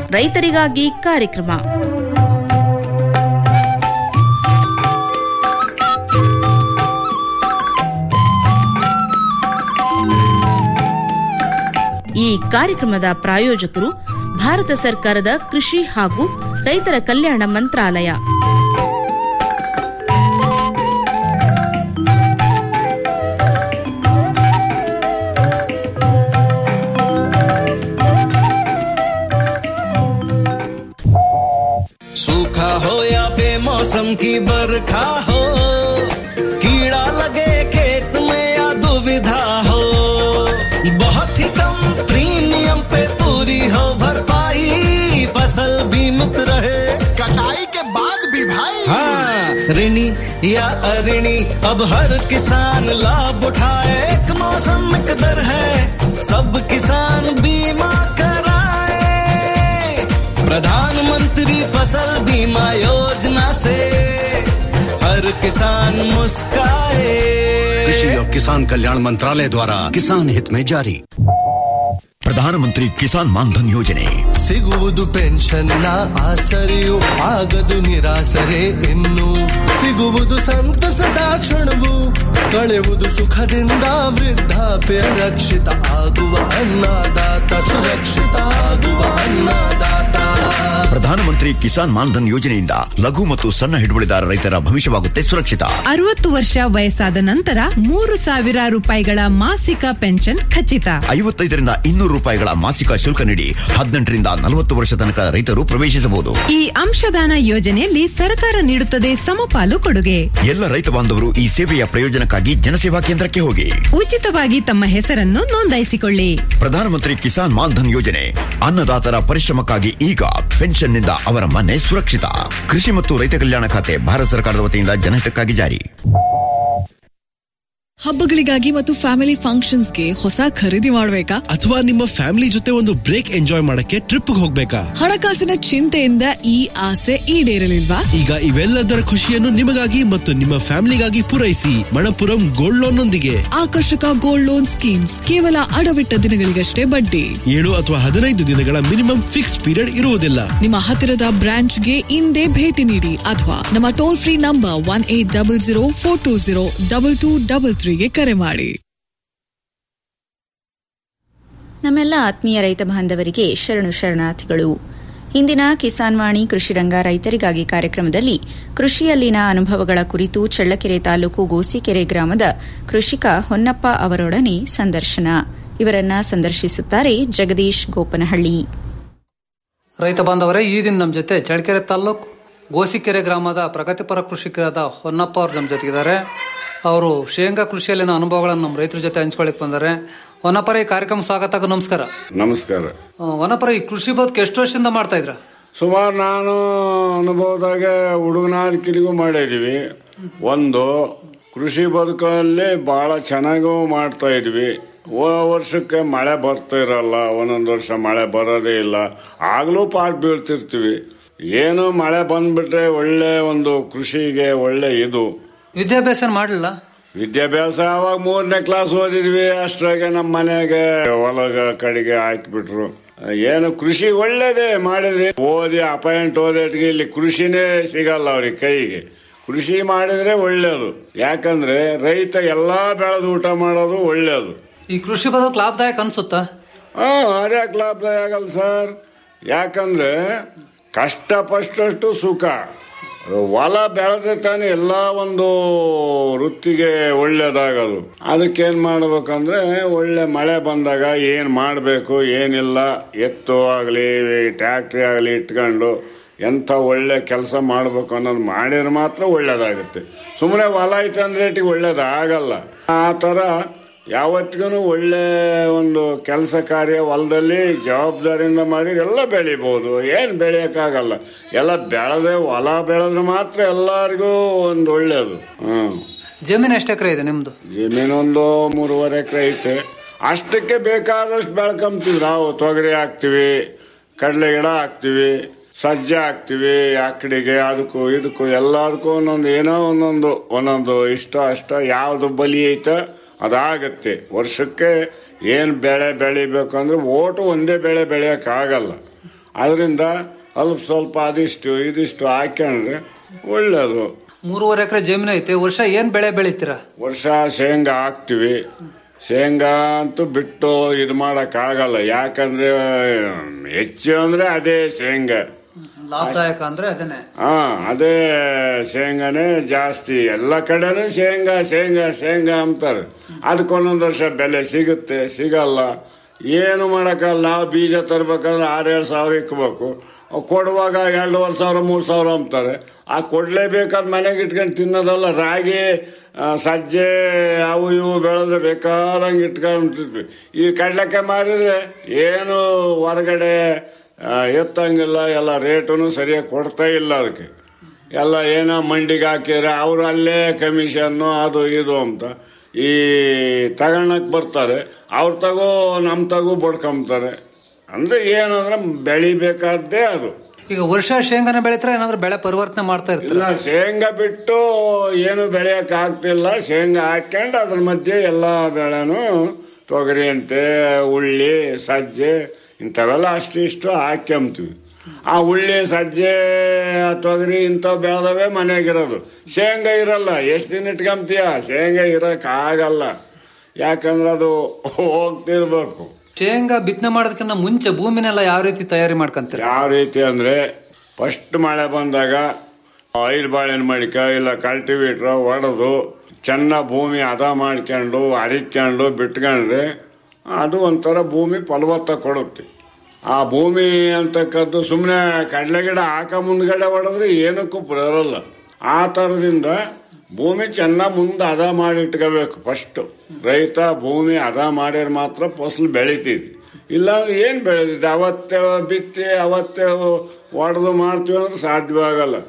ರೈತರಿಗಾಗಿ ಕಾರ್ಯಕ್ರಮ ಈ ಕಾರ್ಯಕ್ರಮದ ಪ್ರಾಯೋಜಕರು ಭಾರತ ಸರ್ಕಾರದ ಕೃಷಿ ಹಾಗೂ ರೈತರ ಕಲ್ಯಾಣ ಮಂತ್ರಾಲಯ सूखा हो या बेमौसम की बरखा हो कीड़ा लगे खेत में या दुविधा हो बहुत ही कम प्रीमियम पे पूरी हो भरपाई फसल बीमित रहे कटाई के बाद भी भाई हाँ ऋणी या अऋणी अब हर किसान लाभ उठाए एक मौसम एक दर है सब किसान बीमा कराए प्रधानमंत्री फसल बीमा योजना से हर किसान मुस्काए कृषि और किसान कल्याण मंत्रालय द्वारा किसान हित में जारी ಪ್ರಧಾನಮಂತ್ರಿ ಕಿಸಾನ್ ಮಾನ್ಧನ್ ಯೋಜನೆ ಸಿಗುವುದು ಪೆನ್ಷನ್ನ ಆಸರೆಯು ಆಗದು ನಿರಾಸರೆ ಇನ್ನು ಸಿಗುವುದು ಸಂತಸದ ಕ್ಷಣವು ಕಳೆಯುವುದು ಸುಖದಿಂದ ವೃದ್ಧಾಪ್ಯ ರಕ್ಷಿತ ಆಗುವ ಅನ್ನದಾತ ಸುರಕ್ಷಿತ ಆಗುವ ಅನ್ನದಾತ ಪ್ರಧಾನಮಂತ್ರಿ ಕಿಸಾನ್ ಮಾನ್ಧನ್ ಯೋಜನೆಯಿಂದ ಲಘು ಮತ್ತು ಸಣ್ಣ ಹಿಡುವಳಿದಾರ ರೈತರ ಭವಿಷ್ಯವಾಗುತ್ತೆ ಸುರಕ್ಷಿತ ಅರವತ್ತು ವರ್ಷ ವಯಸ್ಸಾದ ನಂತರ ಮೂರು ಸಾವಿರ ರೂಪಾಯಿಗಳ ಮಾಸಿಕ ಪೆನ್ಷನ್ ಖಚಿತ ಐವತ್ತೈದರಿಂದ ಇನ್ನೂರು ರೂಪಾಯಿಗಳ ಮಾಸಿಕ ಶುಲ್ಕ ನೀಡಿ ಹದಿನೆಂಟರಿಂದ ನಲವತ್ತು ವರ್ಷ ತನಕ ರೈತರು ಪ್ರವೇಶಿಸಬಹುದು ಈ ಅಂಶದಾನ ಯೋಜನೆಯಲ್ಲಿ ಸರ್ಕಾರ ನೀಡುತ್ತದೆ ಸಮಪಾಲು ಕೊಡುಗೆ ಎಲ್ಲ ರೈತ ಬಾಂಧವರು ಈ ಸೇವೆಯ ಪ್ರಯೋಜನಕ್ಕಾಗಿ ಜನಸೇವಾ ಕೇಂದ್ರಕ್ಕೆ ಹೋಗಿ ಉಚಿತವಾಗಿ ತಮ್ಮ ಹೆಸರನ್ನು ನೋಂದಾಯಿಸಿಕೊಳ್ಳಿ ಪ್ರಧಾನಮಂತ್ರಿ ಕಿಸಾನ್ ಮಾನ್ಧನ್ ಯೋಜನೆ ಅನ್ನದಾತರ ಪರಿಶ್ರಮಕ್ಕಾಗಿ ಈಗ ಪೆನ್ಷನ್ನಿಂದ ಅವರ ಮನೆ ಸುರಕ್ಷಿತ ಕೃಷಿ ಮತ್ತು ರೈತ ಕಲ್ಯಾಣ ಖಾತೆ ಭಾರತ ಸರ್ಕಾರದ ವತಿಯಿಂದ ಜನಹಿತಕ್ಕಾಗಿ ಜಾರಿ ಹಬ್ಬಗಳಿಗಾಗಿ ಮತ್ತು ಫ್ಯಾಮಿಲಿ ಫಂಕ್ಷನ್ಸ್ಗೆ ಹೊಸ ಖರೀದಿ ಮಾಡಬೇಕಾ ಅಥವಾ ನಿಮ್ಮ ಫ್ಯಾಮಿಲಿ ಜೊತೆ ಒಂದು ಬ್ರೇಕ್ ಎಂಜಾಯ್ ಮಾಡಕ್ಕೆ ಟ್ರಿಪ್ ಹೋಗ್ಬೇಕಾ ಹಣಕಾಸಿನ ಚಿಂತೆಯಿಂದ ಈ ಆಸೆ ಈಡೇರಲಿಲ್ವಾ ಈಗ ಇವೆಲ್ಲದರ ಖುಷಿಯನ್ನು ನಿಮಗಾಗಿ ಮತ್ತು ನಿಮ್ಮ ಫ್ಯಾಮಿಲಿಗಾಗಿ ಪೂರೈಸಿ ಮಣಪುರಂ ಗೋಲ್ಡ್ ಲೋನ್ ನೊಂದಿಗೆ ಆಕರ್ಷಕ ಗೋಲ್ಡ್ ಲೋನ್ ಸ್ಕೀಮ್ಸ್ ಕೇವಲ ಅಡವಿಟ್ಟ ದಿನಗಳಿಗಷ್ಟೇ ಬಡ್ಡಿ ಏಳು ಅಥವಾ ಹದಿನೈದು ದಿನಗಳ ಮಿನಿಮಮ್ ಫಿಕ್ಸ್ ಪೀರಿಯಡ್ ಇರುವುದಿಲ್ಲ ನಿಮ್ಮ ಹತ್ತಿರದ ಬ್ರಾಂಚ್ಗೆ ಇಂದೇ ಭೇಟಿ ನೀಡಿ ಅಥವಾ ನಮ್ಮ toll free number one eight double zero four two zero double two double ತ್ರೀಗೆ ಕರೆ ಮಾಡಿ ನಮ್ಮೆಲ್ಲ ಆತ್ಮೀಯ ರೈತ ಬಾಂಧವರಿಗೆ ಶರಣು ಶರಣಾರ್ಥಿಗಳು ಇಂದಿನ ಕಿಸಾನ್ ವಾಣಿ ಕೃಷಿರಂಗ ರೈತರಿಗಾಗಿ ಕಾರ್ಯಕ್ರಮದಲ್ಲಿ ಕೃಷಿಯಲ್ಲಿನ ಅನುಭವಗಳ ಕುರಿತು ಚಳ್ಳಕೆರೆ ತಾಲೂಕು ಗೋಸಿಕೆರೆ ಗ್ರಾಮದ ಕೃಷಿಕ ಹೊನ್ನಪ್ಪ ಅವರೊಡನೆ ಸಂದರ್ಶನ ಇವರನ್ನ ಸಂದರ್ಶಿಸುತ್ತಾರೆ ಜಗದೀಶ್ ಗೋಪನಹಳ್ಳಿ ರೈತ ಬಾಂಧವರೇ ಈ ದಿನ ನಮ್ಮ ಜೊತೆ ಚಳ್ಳಕೆರೆ ತಾಲ್ಲೂಕು ಗೋಸಿಕೆರೆ ಗ್ರಾಮದ ಪ್ರಗತಿಪರ ಕೃಷಿಕರಾದ ಹೊನ್ನಪ್ಪ ಅವರು ನಮ್ಮ ಜೊತೆಗಿದ್ದಾರೆ ಅವರು ಶೇಂಗಾ ಕೃಷಿಯಲ್ಲಿನ ಅನುಭವಗಳನ್ನು ನಮ್ಮ ರೈತರ ಜೊತೆ ಹಂಚ್ಕೊಳ್ಳಿಕ್ ಬಂದ್ದಾರೆ ಹೊನ್ನಪ್ಪರ ಈ ಕಾರ್ಯಕ್ರಮ ಸ್ವಾಗತ ನಮಸ್ಕಾರ ನಮಸ್ಕಾರ ಆ, ಹೊನ್ನಪ್ಪರ ಈ ಕೃಷಿ ಬದುಕು ಎಷ್ಟು ವರ್ಷದಿಂದ ಮಾಡ್ತಾ ಇದ್ರ ಸುಮಾರು ನಾನು ಅನುಭವದಾಗ ಹುಡುಗನಾರಿಕೆಲಿಗೂ ಮಾಡಿದೀವಿ ಒಂದು ಕೃಷಿ ಬದುಕಲ್ಲಿ ಭಾಳ ಚೆನ್ನಾಗೂ ಮಾಡ್ತಾ ಇದ್ವಿ ಓ ವರ್ಷಕ್ಕೆ ಮಳೆ ಬರ್ತಾ ಇರಲ್ಲ ಒಂದೊಂದು ವರ್ಷ ಮಳೆ ಬರೋದೇ ಇಲ್ಲ ಆಗಲೂ ಪಾಟ್ ಬೀಳ್ತಿರ್ತೀವಿ ಏನು ಮಳೆ ಬಂದ್ಬಿಟ್ರೆ ಒಳ್ಳೆ ಒಂದು ಕೃಷಿಗೆ ಒಳ್ಳೆ ಇದು ವಿದ್ಯಾಭ್ಯಾಸ ಮಾಡಲಿಲ್ಲ ವಿದ್ಯಾಭ್ಯಾಸ ಅವಾಗ ಮೂರನೇ ಕ್ಲಾಸ್ ಓದಿದ್ವಿ ಅಷ್ಟ್ರಾಗೆ ನಮ್ಮ ಮನೆಗೆ ಹೊಲಗ ಕಡೆಗೆ ಹಾಕಿಬಿಟ್ರು ಏನು ಕೃಷಿ ಒಳ್ಳೇದೇ ಮಾಡಿದ್ರಿ ಓದಿ ಅಪಾಯಿಂಟ್ ಓದೋಟಿಗೆ ಇಲ್ಲಿ ಕೃಷಿನೇ ಸಿಗಲ್ಲ ಅವ್ರಿಗೆ ಕೈಗೆ ಕೃಷಿ ಮಾಡಿದ್ರೆ ಒಳ್ಳೇದು ಯಾಕಂದ್ರೆ ರೈತ ಎಲ್ಲಾ ಬೆಳೆದು ಊಟ ಮಾಡೋದು ಒಳ್ಳೇದು ಈ ಕೃಷಿ ಬದುಕು ಲಾಭದಾಯಕ ಅನ್ಸುತ್ತಾ ಹಾ ಅದ್ಯಾಕೆ ಲಾಭದಾಯ ಆಗಲ್ಲ ಸರ್ ಯಾಕಂದ್ರೆ ಕಷ್ಟ ಪಷ್ಟಷ್ಟು ಸುಖ ಹೊಲ ಬೆಳೆದ್ರೆ ತಾನೇ ಎಲ್ಲ ಒಂದು ವೃತ್ತಿಗೆ ಒಳ್ಳೇದಾಗದು ಅದಕ್ಕೇನ್ ಮಾಡ್ಬೇಕಂದ್ರೆ ಒಳ್ಳೆ ಮಳೆ ಬಂದಾಗ ಏನ್ ಮಾಡಬೇಕು ಏನಿಲ್ಲ ಎತ್ತು ಆಗಲಿ ಟ್ಯಾಕ್ಟ್ರಿ ಆಗಲಿ ಇಟ್ಕೊಂಡು ಎಂಥ ಒಳ್ಳೆ ಕೆಲಸ ಮಾಡ್ಬೇಕು ಅನ್ನೋದು ಮಾಡಿದ್ರೆ ಮಾತ್ರ ಒಳ್ಳೇದಾಗುತ್ತೆ ಸುಮ್ಮನೆ ಹೊಲ ಐತೆ ಅಂದ್ರೆ ಇಟ್ಟಿಗೆ ಒಳ್ಳೇದಾಗಲ್ಲ ಆ ಥರ ಯಾವತ್ತಿಗೂ ಒಳ್ಳೆ ಒಂದು ಕೆಲಸ ಕಾರ್ಯ ಹೊಲದಲ್ಲಿ ಜವಾಬ್ದಾರಿಯಿಂದ ಮಾಡಿ ಎಲ್ಲ ಬೆಳಿಬೋದು ಏನು ಬೆಳೆಯೋಕ್ಕಾಗಲ್ಲ ಎಲ್ಲ ಬೆಳೆದ್ರೆ ಹೊಲ ಬೆಳೆದ್ರೆ ಮಾತ್ರ ಎಲ್ಲರಿಗೂ ಒಂದು ಒಳ್ಳೇದು ಹ್ಮ್ ಜಮೀನು ಎಷ್ಟು ಎಕರೆ ಇದೆ ನಿಮ್ದು ಜಮೀನೊಂದು ಮೂರುವರೆ ಎಕರೆ ಐತೆ ಅಷ್ಟಕ್ಕೆ ಬೇಕಾದಷ್ಟು ಬೆಳ್ಕೊಂತೀವಿ ನಾವು ತೊಗರಿ ಹಾಕ್ತಿವಿ ಕಡಲೆ ಗಿಡ ಹಾಕ್ತಿವಿ ಸಜ್ಜೆ ಹಾಕ್ತಿವಿ ಆಕಡಿಗೆ ಅದಕ್ಕೂ ಇದಕ್ಕೂ ಎಲ್ಲದಕ್ಕೂ ಒಂದೊಂದು ಏನೋ ಒಂದೊಂದು ಒಂದೊಂದು ಇಷ್ಟ ಅಷ್ಟ ಯಾವ್ದು ಬಲಿ ಐತೆ ಅದಾಗತ್ತೆ ವರ್ಷಕ್ಕೆ ಏನು ಬೆಳೆ ಬೆಳಿಬೇಕು ಅಂದ್ರೆ ಓಟು ಒಂದೇ ಬೆಳೆ ಬೆಳೆಯೋಕ್ಕಾಗಲ್ಲ ಅದರಿಂದ ಅಲ್ಪ ಸ್ವಲ್ಪ ಅದಿಷ್ಟು ಇದಿಷ್ಟು ಹಾಕ್ಯಂಡ್ರೆ ಒಳ್ಳೇದು ಮೂರುವರೆ ಎಕರೆ ಜಮೀನು ಐತೆ ವರ್ಷ ಏನ್ ಬೆಳೆ ಬೆಳಿತೀರಾ ವರ್ಷ ಶೇಂಗಾ ಹಾಕ್ತಿವಿ ಶೇಂಗಾ ಅಂತೂ ಬಿಟ್ಟು ಇದು ಆಗಲ್ಲ ಯಾಕಂದ್ರೆ ಹೆಚ್ಚು ಅಂದ್ರೆ ಅದೇ ಶೇಂಗಾ ಲಾಭದಾಯಕ ಅಂದ್ರೆ ಅದೇನೆ ಹಾ ಅದೇ ಶೇಂಗಾನೇ ಜಾಸ್ತಿ ಎಲ್ಲ ಕಡೆನೂ ಶೇಂಗಾ ಶೇಂಗಾ ಶೇಂಗಾ ಅಂತಾರೆ ಅದಕ್ಕೊಂದೊಂದು ವರ್ಷ ಬೆಲೆ ಸಿಗುತ್ತೆ ಸಿಗಲ್ಲ ಏನು ಮಾಡಕ್ಕಲ್ಲ ನಾವು ಬೀಜ ತರ್ಬೇಕಂದ್ರೆ ಆರೇಳು ಸಾವಿರ ಇಕ್ಬೇಕು ಅವ್ ಕೊಡುವಾಗ ಎರಡೂವರೆ ಸಾವಿರ ಮೂರು ಸಾವಿರ ಅಂತಾರೆ ಆ ಕೊಡ್ಲೇಬೇಕಾದ ಮನೆಗೆ ಇಟ್ಕೊಂಡು ತಿನ್ನೋದಲ್ಲ ರಾಗಿ ಆ, ಸಜ್ಜೆ ಅವು ಇವು ಬೆಳೆದ್ರೆ ಬೇಕಾದಂಗೆ ಇಟ್ಕೊಂತಿದ್ವಿ ಈ ಕಡ್ಲೆಕಾಯಿ ಮಾರಿದ್ರೆ ಏನು ಹೊರಗಡೆ ಆ, ಎತ್ತಂಗಿಲ್ಲ ಎಲ್ಲ ರೇಟನ್ನು ಸರಿಯಾಗಿ ಕೊಡ್ತಾ ಇಲ್ಲ ಅದಕ್ಕೆ ಎಲ್ಲ ಏನೋ ಮಂಡಿಗೆ ಹಾಕಿದ್ರೆ ಅವರು ಅಲ್ಲೇ ಕಮಿಷನ್ನು ಅದು ಇದು ಅಂತ ಈ ತಗೊಳಕ್ ಬರ್ತಾರೆ ಅವ್ರ ತಗೋ ನಮ್ಮ ತಗೋ ಬಡ್ಕೊಂತಾರೆ ಅಂದ್ರೆ ಏನಂದ್ರೆ ಬೆಳಿಬೇಕಾದ್ದೇ ಅದು ಈಗ ವರ್ಷ ಶೇಂಗಾನ ಬೆಳಿತಾರೆ ಏನಾದ್ರೂ ಬೆಳೆ ಪರಿವರ್ತನೆ ಮಾಡ್ತಾ ಇರ್ತಾರೆ ಇಲ್ಲ ಶೇಂಗಾ ಬಿಟ್ಟು ಏನು ಬೆಳೆಯಕ್ ಆಗ್ತಿಲ್ಲ ಶೇಂಗಾ ಹಾಕ್ಯಂಡು ಅದ್ರ ಮಧ್ಯೆ ಎಲ್ಲ ಬೆಳೆನು ತೊಗರಿ ಅಂತೆ ಉಳ್ಳಿ ಸಜ್ಜೆ ಇಂಥವೆಲ್ಲ ಅಷ್ಟು ಇಷ್ಟು ಹಾಕ್ಯಂತೀವಿ ಆ ಉಳ್ಳಿ ಸಜ್ಜೆ ತೊಗರಿ ಇಂಥವು ಬೆಳೆದವೆ ಮನೆಗಿರೋದು ಶೇಂಗಾ ಇರಲ್ಲ ಎಷ್ಟು ದಿನ ಇಟ್ಕೊಂತೀಯ ಶೇಂಗಾ ಇರಕ್ ಆಗಲ್ಲ ಯಾಕಂದ್ರೆ ಅದು ಹೋಗ್ತಿರ್ಬೇಕು ಶೇಂಗಾ ಬಿತ್ತನೆ ಮಾಡೋದಕ್ಕಿಂತ ಮುಂಚೆ ಭೂಮಿನೆಲ್ಲ ಯಾವ ರೀತಿ ತಯಾರಿ ಮಾಡ್ಕೊಂತೀರ ಯಾವ ರೀತಿ ಅಂದ್ರೆ ಫಸ್ಟ್ ಮಳೆ ಬಂದಾಗ ಐದು ಬಾಳೆನ ಮಡಿಕ ಇಲ್ಲ ಕಲ್ಟಿವೇಟ್ರ್ ಹೊಡೆದು ಚೆನ್ನಾಗಿ ಭೂಮಿ ಹದ ಮಾಡ್ಕೊಂಡು ಹರಿಕೊಂಡು ಬಿಟ್ಕೊಂಡ್ರೆ ಅದು ಒಂಥರ ಭೂಮಿ ಫಲವತ್ತ ಕೊಡುತ್ತೆ ಆ ಭೂಮಿ ಅಂತಕ್ಕದ್ದು ಸುಮ್ಮನೆ ಕಡಲೆ ಗಿಡ ಹಾಕ ಮುಂದ್ಗಡೆ ಹೊಡೆದ್ರೆ ಏನಕ್ಕೂ ಬರಲ್ಲ ಆ ಥರದಿಂದ ಭೂಮಿ ಚೆನ್ನಾಗಿ ಮುಂದೆ ಹದ ಮಾಡಿ ಇಟ್ಕೋಬೇಕು ಫಸ್ಟ್ ರೈತ ಭೂಮಿ ಹದ ಮಾಡಿದ್ರೆ ಮಾತ್ರ ಫಸಲು ಬೆಳಿತೈತಿ ಇಲ್ಲಾಂದ್ರೆ ಏನು ಬೆಳೆದಿದೆ ಅವತ್ತೇ ಬಿತ್ತಿ ಅವತ್ತೇ ಹೊಡೆದು ಮಾಡ್ತೀವಿ ಅಂದ್ರೆ ಸಾಧ್ಯವಾಗಲ್ಲ